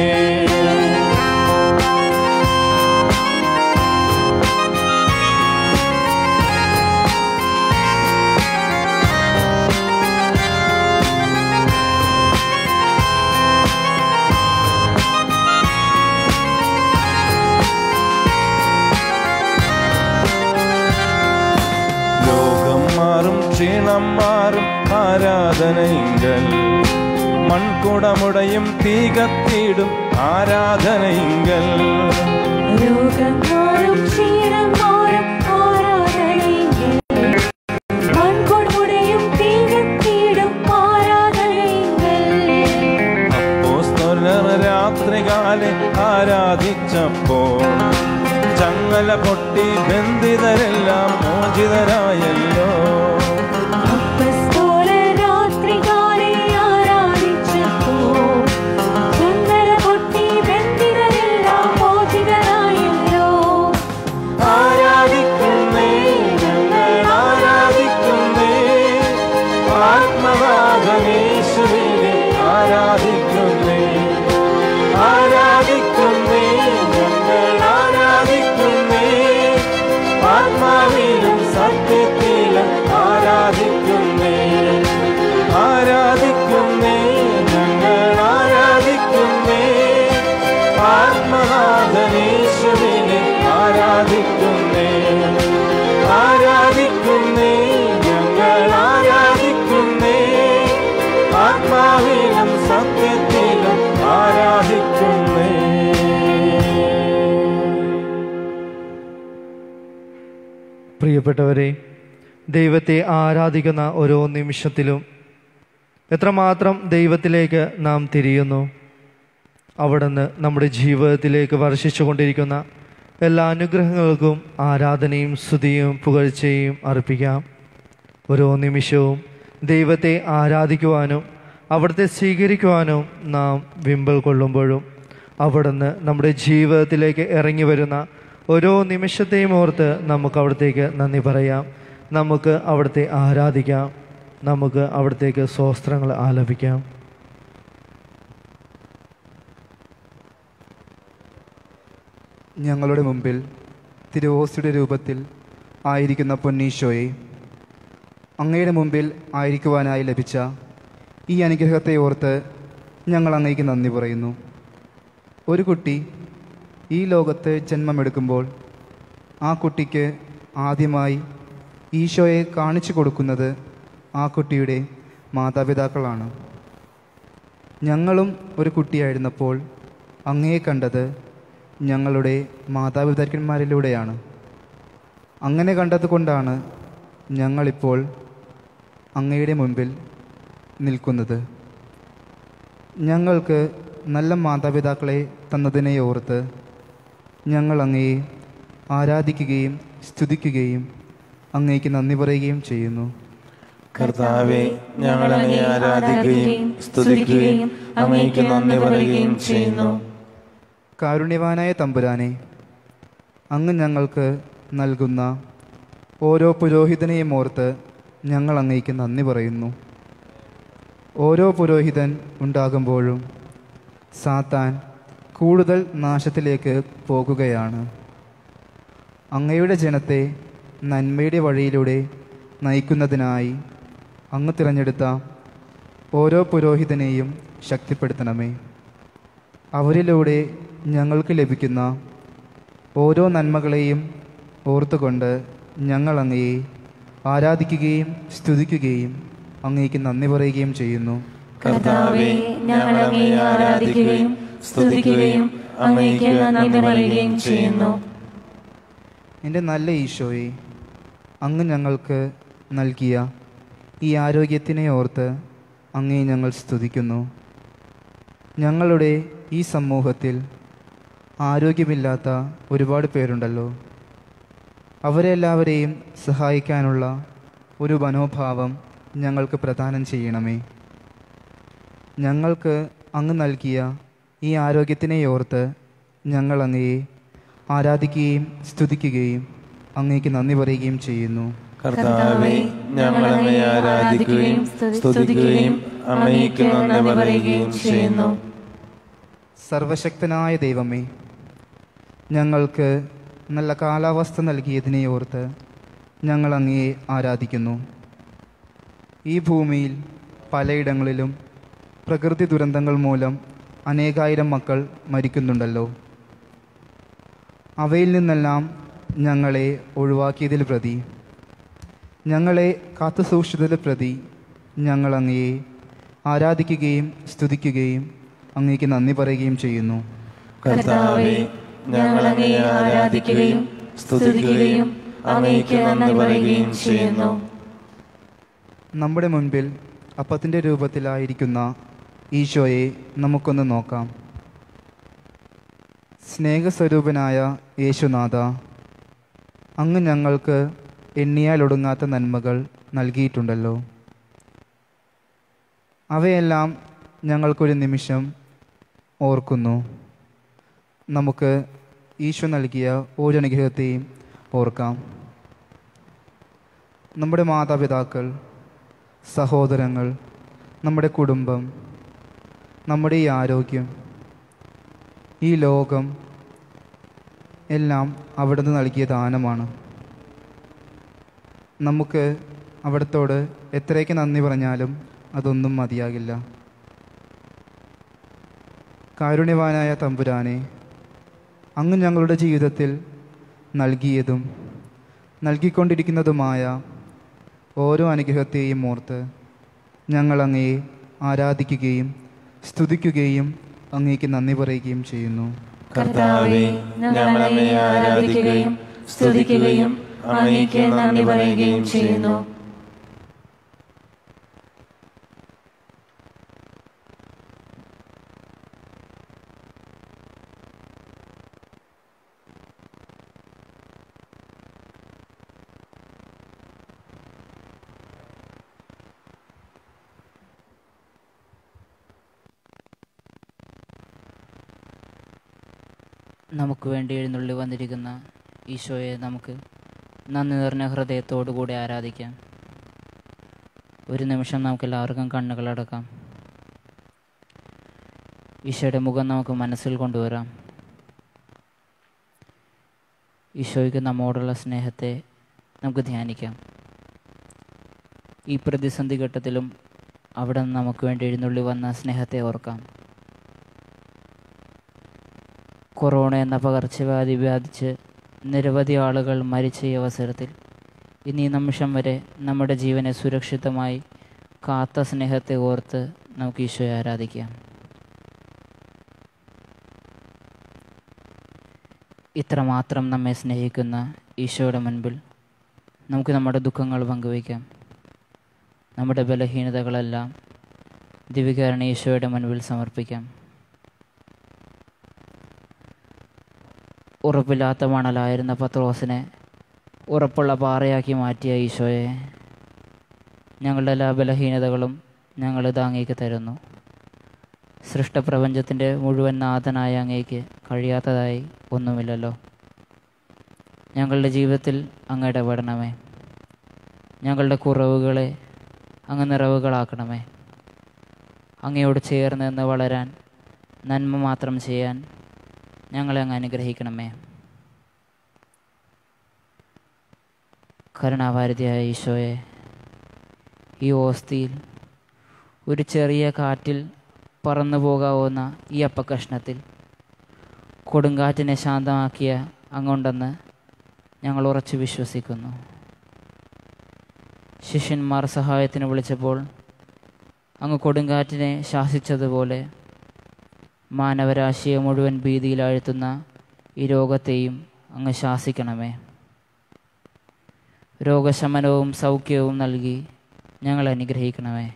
ലോകം മാറും ക്ഷീണം മാറും ആരാധനയിങ്കൽ മൺകുടമുടയും തീ കത്തിയിടും ആരാധനയിങ്കൽ രോഗം മാറും ക്ഷീണം മാറും ആരാധനയെങ്കിൽ മൺകൊടുമുടയും തീകത്തിയിടും ആരാധനയെങ്കിൽ അപ്പോസ്തലർ രാത്രികാലെ ആരാധിച്ചപ്പോൾ ചങ്ങല പൊട്ടി ബന്ധിതരെല്ലാം മോചിതരായല്ലോ അപ്പസ്തോലർ രാത്രികാലെ ആരാധിച്ചപ്പോൾ ചങ്ങല പൊട്ടി ബന്ധിതരെല്ലാം മോചിതരായല്ലോ. ആരാധിക്കുന്നേ ഞങ്ങൾ ആരാധിക്കുന്നേ ആത്മനാഥനേശുവിനെ ആരാധിക്കുന്നേ ആരാധിക്കുന്നേ ഞങ്ങൾ ആരാധിക്കുന്നേ ആത്മാവിലും സത്യത്തിലും ആരാധിക്കുന്നേ ആരാധിക്കുന്നേ ഞങ്ങൾ ആരാധിക്കുന്നേ ആത്മനാഥനേശുവിനെ ആരാധിക്കുന്നേ ആരാധിക്കുന്നേ ഞങ്ങൾ ആരാധിക്കുന്നേ ആത്മാവിലും സത്യത്തിലും ആരാധിക്കുന്നേ പ്രിയപ്പെട്ടവരെ ദൈവത്തെ ആരാധിക്കുന്ന ഓരോ നിമിഷത്തിലും എത്രമാത്രം ദൈവത്തിലേക്ക് നാം തിരിയുന്നു അവിടുന്ന് നമ്മുടെ ജീവിതത്തിലേക്ക് വർഷിച്ചു കൊണ്ടിരിക്കുന്ന എല്ലാ അനുഗ്രഹങ്ങൾക്കും ആരാധനയും സ്തുതിയും പുകഴ്ചയും അർപ്പിക്കാം ഓരോ നിമിഷവും ദൈവത്തെ ആരാധിക്കുവാനും അവിടുത്തെ സ്വീകരിക്കുവാനും നാം വിമ്പൽ കൊള്ളുമ്പോഴും അവിടുന്ന് നമ്മുടെ ജീവിതത്തിലേക്ക് ഇറങ്ങി വരുന്ന ഓരോ നിമിഷത്തെയും ഓർത്ത് നമുക്ക് അവിടത്തേക്ക് നന്ദി പറയാം നമുക്ക് അവിടുത്തെ ആരാധിക്കാം നമുക്ക് അവിടത്തേക്ക് സ്വസ്ത്രങ്ങൾ ആലപിക്കാം ഞങ്ങളുടെ മുമ്പിൽ തിരുവോസ്തിയുടെ രൂപത്തിൽ ആയിരിക്കുന്ന പൊന്നീശോയെ അങ്ങയുടെ മുമ്പിൽ ആയിരിക്കുവാനായി ലഭിച്ച ഈ അനുഗ്രഹത്തെ ഓർത്ത് ഞങ്ങൾ അങ്ങേക്ക് നന്ദി പറയുന്നു ഒരു കുട്ടി ഈ ലോകത്ത് ജന്മമെടുക്കുമ്പോൾ ആ കുട്ടിക്ക് ആദ്യമായി ഈശോയെ കാണിച്ചു കൊടുക്കുന്നത് ആ കുട്ടിയുടെ മാതാപിതാക്കളാണ് ഞങ്ങളും ഒരു കുട്ടിയായിരുന്നപ്പോൾ അങ്ങയെ കണ്ടത് ഞങ്ങളുടെ മാതാപിതാക്കന്മാരിലൂടെയാണ് അങ്ങനെ കണ്ടതുകൊണ്ടാണ് ഞങ്ങളിപ്പോൾ അങ്ങയുടെ മുൻപിൽ നിൽക്കുന്നത് ഞങ്ങൾക്ക് നല്ല മാതാപിതാക്കളെ തന്നതിനെ ഓർത്ത് ഞങ്ങൾ അങ്ങയെ ആരാധിക്കുകയും സ്തുതിക്കുകയും അങ്ങേക്ക് നന്ദി പറയുകയും ചെയ്യുന്നു കർത്താവെ ഞങ്ങൾ അങ്ങേ ആരാധിക്കുകയും സ്തുതിക്കുകയും അങ്ങേക്ക് നന്ദി പറയുകയും ചെയ്യുന്നു കാരുണ്യവാനായ തമ്പുരാനെ അങ്ങ് ഞങ്ങൾക്ക് നൽകുന്ന ഓരോ പുരോഹിതനെയും ഓർത്ത് ഞങ്ങൾ അങ്ങേക്ക് നന്ദി പറയുന്നു ഓരോ പുരോഹിതൻ ഉണ്ടാകുമ്പോഴും സാത്താൻ കൂടുതൽ നാശത്തിലേക്ക് പോകുകയാണ് അങ്ങയുടെ ജനത്തെ നന്മയുടെ വഴിയിലൂടെ നയിക്കുന്നതിനായി അങ്ങ് തിരഞ്ഞെടുത്ത ഓരോ പുരോഹിതനെയും ശക്തിപ്പെടുത്തണമേ അവരിലൂടെ ഞങ്ങൾക്ക് ലഭിക്കുന്ന ഓരോ നന്മകളെയും ഓർത്തുകൊണ്ട് ഞങ്ങൾ അങ്ങയെ ആരാധിക്കുകയും സ്തുതിക്കുകയും അങ്ങേക്ക് നന്ദി പറയുകയും ചെയ്യുന്നു കർത്താവെ ഞങ്ങൾ അങ്ങയെ ആരാധിക്കുകയും സ്തുതിക്കുകയും അങ്ങേക്ക് നന്ദി പറയുകയും ചെയ്യുന്നു എൻ്റെ നല്ല ഈശോയെ അങ്ങ് ഞങ്ങൾക്ക് നൽകിയ ഈ ആരോഗ്യത്തിനെ ഓർത്ത് അങ്ങേ ഞങ്ങൾ സ്തുതിക്കുന്നു ഞങ്ങളുടെ ഈ സമൂഹത്തിൽ ആരോഗ്യമില്ലാത്ത ഒരുപാട് പേരുണ്ടല്ലോ അവരെല്ലാവരെയും സഹായിക്കാനുള്ള ഒരു മനോഭാവം ഞങ്ങൾക്ക് പ്രദാനം ചെയ്യണമേ ഞങ്ങൾക്ക് അങ്ങ് നൽകിയ ഈ ആരോഗ്യത്തിനെ ഓർത്ത് ഞങ്ങൾ അങ്ങയെ ആരാധിക്കുകയും സ്തുതിക്കുകയും അങ്ങേക്ക് നന്ദി പറയുകയും ചെയ്യുന്നു കർത്താവെ ഞങ്ങൾ അങ്ങേ ആരാധിക്കുകയും സ്തുതിക്കുകയും അങ്ങേക്ക് നന്ദി പറയുകയും ചെയ്യുന്നു സർവശക്തനായ ദൈവമേ ഞങ്ങൾക്ക് നല്ല കാലാവസ്ഥ നൽകിയതിനെ ഓർത്ത് ഞങ്ങൾ അങ്ങയെ ആരാധിക്കുന്നു ഈ ഭൂമിയിൽ പലയിടങ്ങളിലും പ്രകൃതി ദുരന്തങ്ങൾ മൂലം അനേകായിരം മക്കൾ മരിക്കുന്നുണ്ടല്ലോ അവയിൽ നിന്നെല്ലാം ഞങ്ങളെ ഒഴിവാക്കിയതിൽ പ്രതി ഞങ്ങളെ കാത്തുസൂക്ഷിച്ചതിൽ പ്രതി ഞങ്ങൾ അങ്ങയെ ആരാധിക്കുകയും സ്തുതിക്കുകയും അങ്ങേക്ക് നന്ദി പറയുകയും ചെയ്യുന്നു കർത്താവെ ഞങ്ങൾ അങ്ങയെ ആരാധിക്കുകയും സ്തുതിക്കുകയും അങ്ങേക്ക് നന്ദി പറയുകയും ചെയ്യുന്നു നമ്മുടെ മുൻപിൽ അപ്പത്തിൻ്റെ രൂപത്തിലായിരിക്കുന്ന ഈശോയെ നമുക്കൊന്ന് നോക്കാം സ്നേഹസ്വരൂപനായ യേശുനാഥ അങ്ങ് ഞങ്ങൾക്ക് എണ്ണിയാലൊടുങ്ങാത്ത നന്മകൾ നൽകിയിട്ടുണ്ടല്ലോ അവയെല്ലാം ഞങ്ങൾക്കൊരു നിമിഷം ഓർക്കുന്നു നമുക്ക് ഈശോ നൽകിയ ഓരോ അനുഗ്രഹത്തെയും ഓർക്കാം നമ്മുടെ മാതാപിതാക്കൾ സഹോദരങ്ങൾ നമ്മുടെ കുടുംബം നമ്മുടെ ഈ ആരോഗ്യം ഈ ലോകം എല്ലാം അവിടുന്ന് നൽകിയ ദാനമാണ് നമുക്ക് അവിടത്തോട് എത്രയൊക്കെ നന്ദി പറഞ്ഞാലും അതൊന്നും മതിയാകില്ല കാരുണ്യവാനായ തമ്പുരാനെ അങ്ങ് ഞങ്ങളുടെ ജീവിതത്തിൽ നൽകിയതും നൽകിക്കൊണ്ടിരിക്കുന്നതുമായ ഓരോ അനുഗ്രഹത്തെയും ഓർത്ത് ഞങ്ങൾ അങ്ങയെ ആരാധിക്കുകയും സ്തുതിക്കുകയും അങ്ങേക്ക് നന്ദി പറയുകയും ചെയ്യുന്നു കർത്താവെ ഞങ്ങൾ അങ്ങയെ ആരാധിക്കുകയും സ്തുതിക്കുകയും അങ്ങേക്ക് നന്ദി പറയുകയും ചെയ്യുന്നു നമുക്ക് വേണ്ടി എഴുന്നള്ളി വന്നിരിക്കുന്ന ഈശോയെ നമുക്ക് നന്ദി നിറഞ്ഞ ഹൃദയത്തോടു കൂടി ആരാധിക്കാം ഒരു നിമിഷം നമുക്ക് എല്ലാവർക്കും കണ്ണുകളടക്കാം ഈശോയുടെ മുഖം നമുക്ക് മനസ്സിൽ കൊണ്ടുവരാം ഈശോയ്ക്ക് നമ്മോടുള്ള സ്നേഹത്തെ നമുക്ക് ധ്യാനിക്കാം ഈ പ്രതിസന്ധി ഘട്ടത്തിലും അവിടെ നിന്ന് നമുക്ക് വേണ്ടി എഴുന്നള്ളി വന്ന സ്നേഹത്തെ ഓർക്കാം കൊറോണ എന്ന പകർച്ചവ്യാധി വ്യാപിച്ച് നിരവധി ആളുകൾ മരിച്ച ഈ അവസരത്തിൽ ഇനി ഈ നിമിഷം വരെ നമ്മുടെ ജീവനെ സുരക്ഷിതമായി കാത്ത സ്നേഹത്തെ ഓർത്ത് നമുക്ക് ഈശോയെ ആരാധിക്കാം ഇത്രമാത്രം നമ്മെ സ്നേഹിക്കുന്ന ഈശോയുടെ മുൻപിൽ നമുക്ക് നമ്മുടെ ദുഃഖങ്ങൾ പങ്കുവയ്ക്കാം നമ്മുടെ ബലഹീനതകളെല്ലാം ദിവികാരണ ഈശോയുടെ മുൻപിൽ സമർപ്പിക്കാം ഉറപ്പില്ലാത്ത മണലായിരുന്ന പത്രോസിനെ ഉറപ്പുള്ള പാറയാക്കി മാറ്റിയ ഈശോയെ ഞങ്ങളുടെ എല്ലാ ബലഹീനതകളും ഞങ്ങൾ ഇത് അങ്ങേക്ക് തരുന്നു സൃഷ്ടപ്രപഞ്ചത്തിൻ്റെ മുഴുവൻ നാഥനായ അങ്ങേക്ക് കഴിയാത്തതായി ഒന്നുമില്ലല്ലോ ഞങ്ങളുടെ ജീവിതത്തിൽ അങ്ങ് ഇടപെടണമേ ഞങ്ങളുടെ കുറവുകളെ അങ്ങ് നിറവുകളാക്കണമേ അങ്ങയോട് ചേർന്ന് നിന്ന് വളരാൻ നന്മ മാത്രം ചെയ്യാൻ ഞങ്ങളെ അങ്ങ് അനുഗ്രഹിക്കണമേ കരുണാഭാരതിയായ ഈശോയെ ഈ ഓസ്തിയിൽ ഒരു ചെറിയ കാറ്റിൽ പറന്നു പോകാവുന്ന ഈ അപ്പക്കഷ്ണത്തിൽ കൊടുങ്കാറ്റിനെ ശാന്തമാക്കിയ അങ്ങുണ്ടെന്ന് ഞങ്ങൾ ഉറച്ചു വിശ്വസിക്കുന്നു ശിഷ്യന്മാർ സഹായത്തിന് വിളിച്ചപ്പോൾ അങ്ങ് കൊടുങ്കാറ്റിനെ ശാസിച്ചതുപോലെ മാനവരാശിയെ മുഴുവൻ ഭീതിയിലാഴ്ത്തുന്ന ഈ രോഗത്തെയും അങ്ങ് ശാസിക്കണമേ രോഗശമനവും സൗഖ്യവും നൽകി ഞങ്ങളെ അനുഗ്രഹിക്കണമേ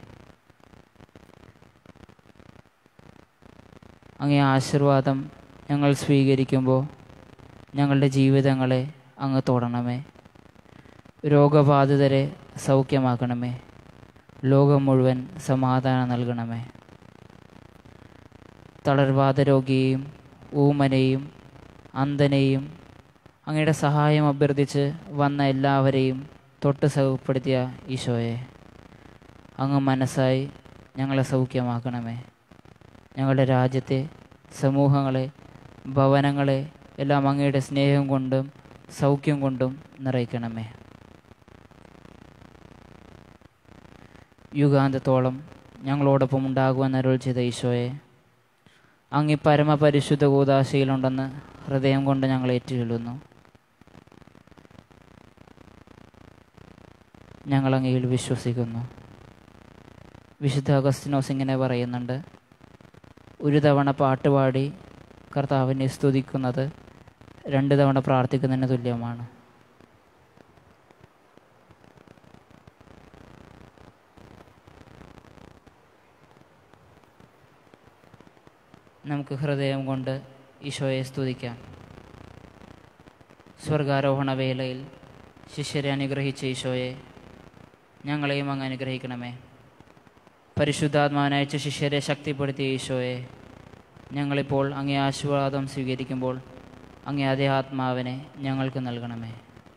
അങ്ങേ ആശീർവാദം ഞങ്ങൾ സ്വീകരിക്കുമ്പോൾ ഞങ്ങളുടെ ജീവിതങ്ങളെ അങ്ങ് തൊടണമേ രോഗബാധിതരെ സൗഖ്യമാക്കണമേ ലോകം മുഴുവൻ സമാധാനം നൽകണമേ തളർവാദ രോഗിയെയും ഊമനെയും അന്ധനെയും അങ്ങയുടെ സഹായം അഭ്യർത്ഥിച്ച് വന്ന എല്ലാവരെയും തൊട്ട് സുഖപ്പെടുത്തിയ ഈശോയെ അങ്ങ് മനസ്സായി ഞങ്ങളെ സൗഖ്യമാക്കണമേ ഞങ്ങളുടെ രാജ്യത്തെ സമൂഹങ്ങളെ ഭവനങ്ങളെ എല്ലാം അങ്ങയുടെ സ്നേഹം കൊണ്ടും സൗഖ്യം കൊണ്ടും നിറയ്ക്കണമേ യുഗാന്തത്തോളം ഞങ്ങളോടൊപ്പം ഉണ്ടാകുവാൻ അരുൾ ചെയ്ത ഈശോയെ അങ്ങി പരമപരിശുദ്ധ കൂതാശയിലുണ്ടെന്ന് ഹൃദയം കൊണ്ട് ഞങ്ങൾ ഏറ്റുചൊല്ലുന്നു ഞങ്ങൾ അങ്ങയിൽ വിശ്വസിക്കുന്നു വിശുദ്ധ അഗസ്റ്റിനോസ് ഇങ്ങനെ പറയുന്നുണ്ട് ഒരു തവണ പാട്ടുപാടി കർത്താവിനെ സ്തുതിക്കുന്നത് രണ്ട് തവണ പ്രാർത്ഥിക്കുന്നതിന് തുല്യമാണ് നമുക്ക് ഹൃദയം കൊണ്ട് ഈശോയെ സ്തുതിക്കാം സ്വർഗാരോഹണ വേളയിൽ ശിഷ്യരെ അനുഗ്രഹിച്ച ഈശോയെ ഞങ്ങളെയും അങ്ങ് അനുഗ്രഹിക്കണമേ പരിശുദ്ധാത്മാവിനയച്ച ശിഷ്യരെ ശക്തിപ്പെടുത്തിയ ഈശോയെ ഞങ്ങളിപ്പോൾ അങ്ങേ ആശീർവാദം സ്വീകരിക്കുമ്പോൾ അങ്ങേ അതേ ആത്മാവിനെ ഞങ്ങൾക്ക് നൽകണമേ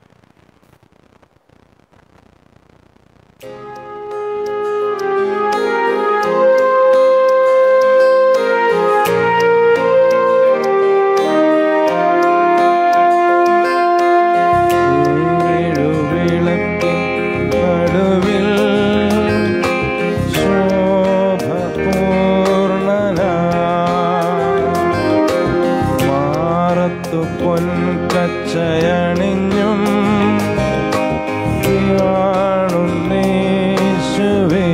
ഏഴുവിളക്കിൻ നടുവിൽ ശോഭപൂർണനായി മാറത്തു പൊൻകച്ചയണിഞ്ഞും കാണുന്നേശുവേ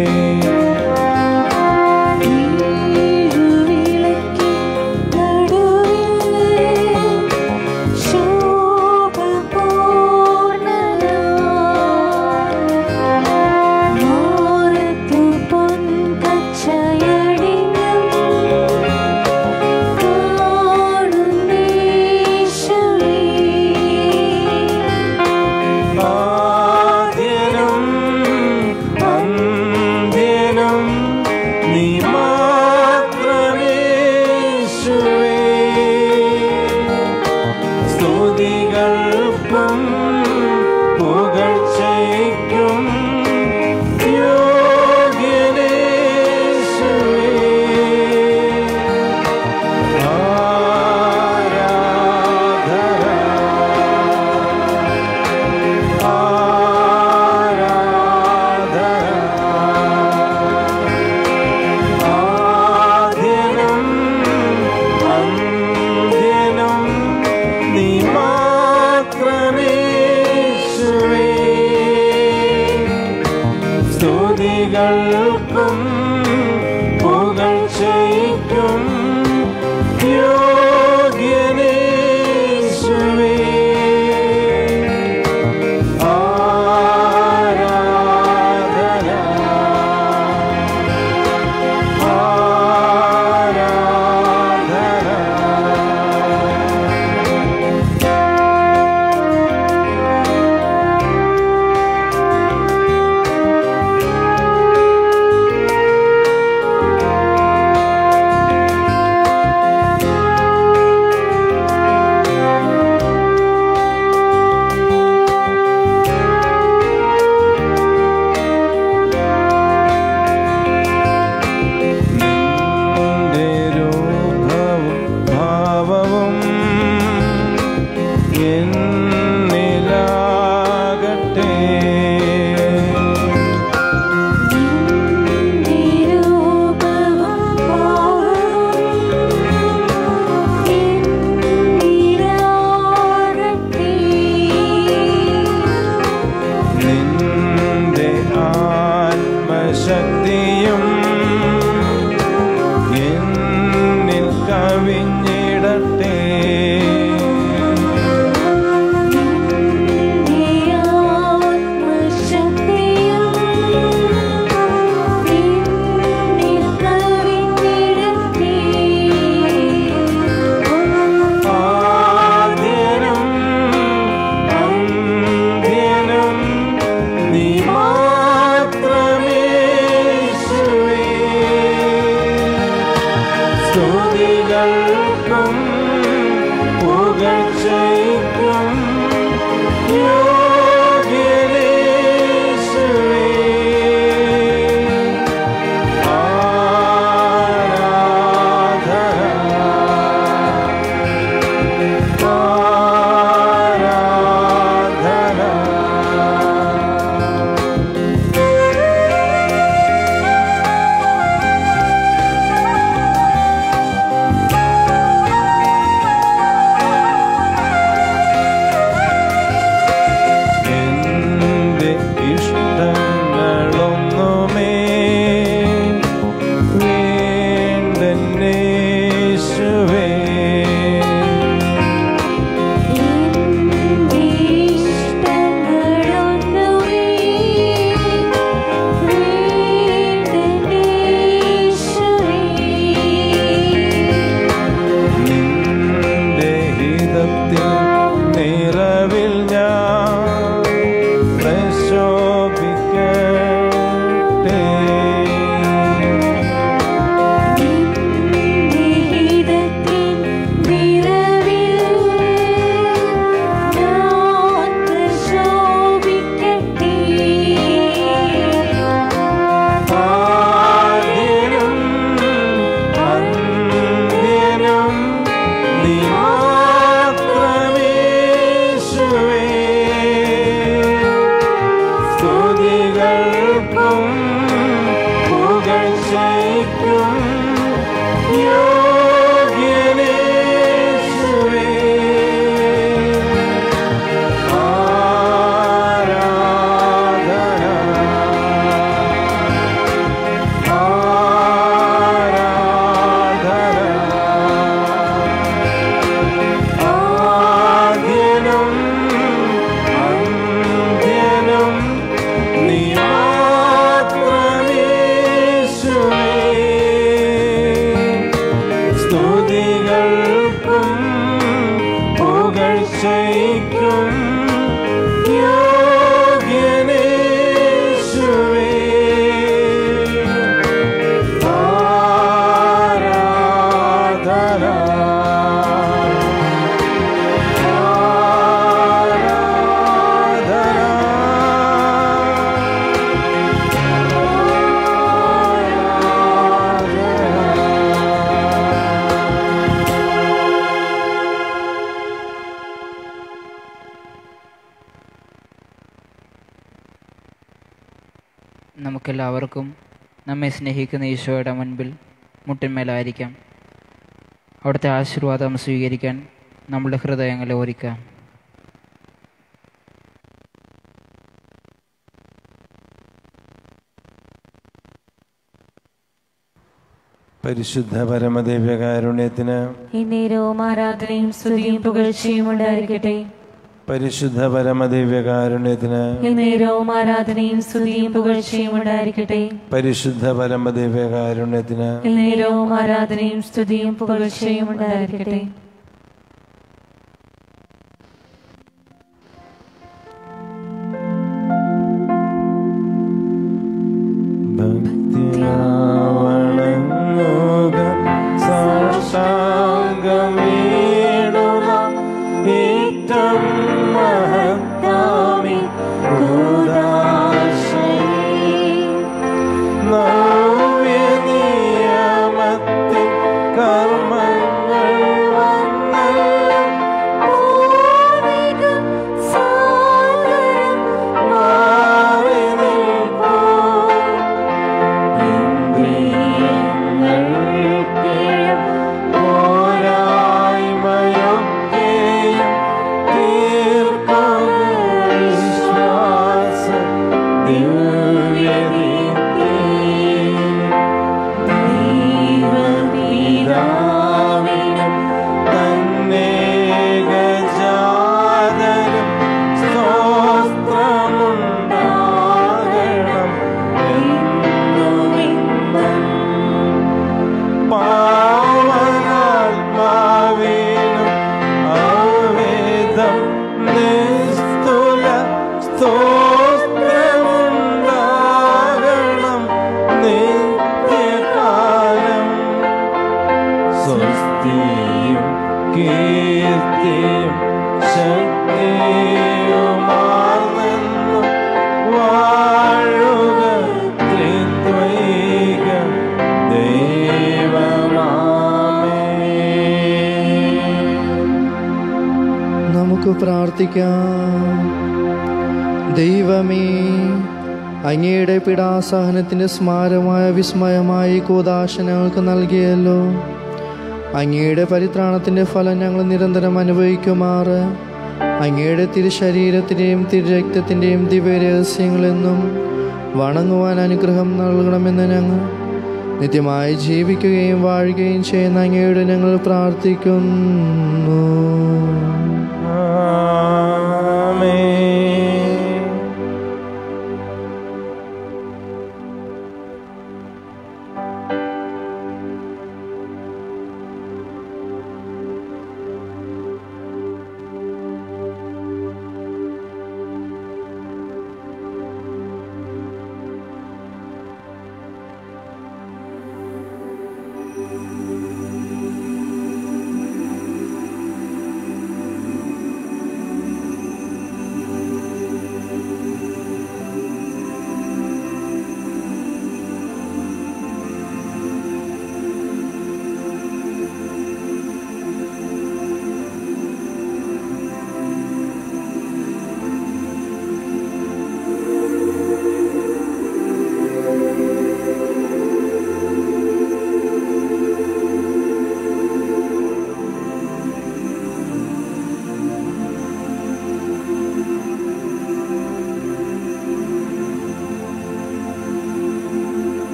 ആദ്യനും അന്ത്യനും നീ മാത്രമേശുവേ സ്തുതികൾക്കും പുകഴ്ചയ്ക്കും യോഗ്യനേശുവേ ആരാധന ആദ്യനും അന്ത്യനും നീ മാത്രമേശുവേ സ്തുതികൾക്കും പുകഴ്ചയ്ക്കും യോഗ്യനേശുവേ ആരാധന ആരാധന നിന്റെ രൂപവും ഭാവവും എന്നിലാകട്ടെ നിന്റെ ആത്മശക്തിയും എന്നിൽ കവിഞ്ഞിടട്ടെ ആദ്യനും അന്ത്യനും നീ മാത്രമേശുവേ സ്തുതികൾക്കും പുകഴ്ചയ്ക്കും യോഗ്യനേശുവേ ആരാധന ആരാധന എന്റെ ഇഷ്ടങ്ങളൊന്നുമേ ചെയ്യിക്കും യോഗ്യനേശുവേ ആരാധന നമുക്കെല്ലാവർക്കും നമ്മെ സ്നേഹിക്കുന്ന ഈശോയുടെ മുൻപിൽ മുട്ടിന്മേലായിരിക്കാം അവിടുത്തെ ആശീർവാദം സ്വീകരിക്കാൻ നമ്മുടെ ഹൃദയങ്ങളെ ഒരുക്കാം പരിശുദ്ധ പരമദേവ്യകാരുണ്യത്തിന് എന്നേരവും ആരാധനയും സ്തുതിയും പുകഴ്ചയും ഉണ്ടായിരിക്കട്ടെ പരിശുദ്ധ പരമദേവ്യകാരുണ്യത്തിന് എന്നേരവും ആരാധനയും സ്തുതിയും പുകഴ്ചയും ഉണ്ടായിരിക്കട്ടെ പരിശുദ്ധ പരമദേവ്യകാരുണ്യത്തിന് എന്നേരവും ആരാധനയും സ്തുതിയും പുകഴ്ചയും ഉണ്ടായിരിക്കട്ടെ ഭക്തിയാവണങ്ങുക സാഷ്ടാംഗം വീണുക ഏറ്റം മഹത്താമി നവ്യനിയമത്തിൻ കർമ്മങ്ങൾ വന്നല്ലോ മാറി നിൽപ്പൂ ഇന്ദ്രിയങ്ങൾക്കിഴും പോരായ്മയൊക്കെയും തീർക്കുക വിശ്വാസ ദിവ്യദീപ്തി. ദൈവപിതാവിനും തന്നേകജാതനും സ്തോത്രമുണ്ടാകണം എന്നുമെന്നും പാവനാത്മാവിനും അവേദം നിസ്തുല സ്തോത്രമുണ്ടാകണം നിത്യകാലം സ്വസ്തിയും കീർത്തിയും ശക്തിയുമാർന്നെന്നും വാഴുക ത്രിദ്വൈക ദൈവമാമേ നമുക്ക് പ്രാർത്ഥിക്കാം ദൈവമേ അങ്ങയുടെ പിടാസഹനത്തിൻ്റെ സ്മാരമായ വിസ്മയമായ ഈ കൂതാശ ഞങ്ങൾക്ക് നൽകിയല്ലോ അങ്ങയുടെ പരിത്രാണത്തിൻ്റെ ഫലം ഞങ്ങൾ നിരന്തരം അനുഭവിക്കുമാറ് അങ്ങയുടെ തിരുശരീരത്തിൻ്റെയും തിരുരക്തത്തിൻ്റെയും ദിവ്യരഹസ്യങ്ങളെന്നും വണങ്ങുവാൻ അനുഗ്രഹം നൽകണമെന്ന് ഞങ്ങൾ നിത്യമായി ജീവിക്കുകയും വാഴുകയും ചെയ്യുന്ന അങ്ങയോട് ഞങ്ങൾ പ്രാർത്ഥിക്കുന്നു ആമേൻ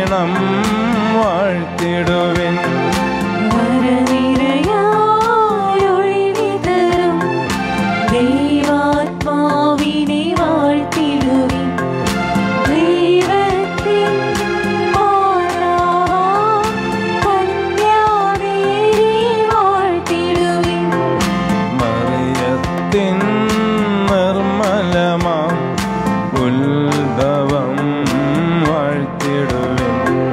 വരണം വാഴ്ത്തിടുവിൻ വരനിരയായൊഴിവിതറും ദൈവാത്മാവിനെ വാഴ്ത്തിടുവിൻ. ദൈവത്തിൻ മാതാവാം കന്യാമേരിയെ വാഴ്ത്തിടുവിൻ. മറിയത്തിൻ നിർമ്മലമാം ഉത്ഭവം വാഴ്ത്തിടുവിൻ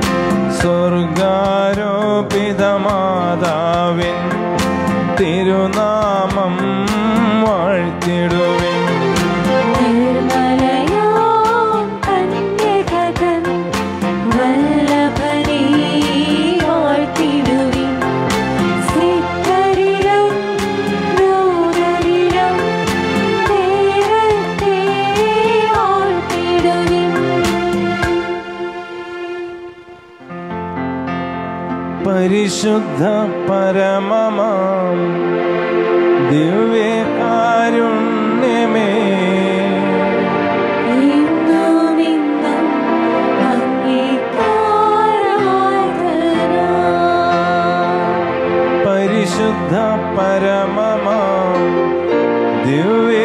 സ്വർഗാരോപിതമാതാവിൻ തിരുനാമം വാഴ്ത്തിടുവിൻ നിർമ്മലയാം കന്യകതൻ വല്ലഭനെ വാഴ്ത്തിടുവിൻ. സിദ്ധരിലും ദൂതരിലും ദൈവത്തെ വാഴ്ത്തിടുവിൻ. പരിശുദ്ധ പരമമാം ദിവ്യകാരുണ്യമേ ഇന്നും ഇന്നും അങ്ങേക്കാരാധന. പരിശുദ്ധ പരമമാം ദിവ്യ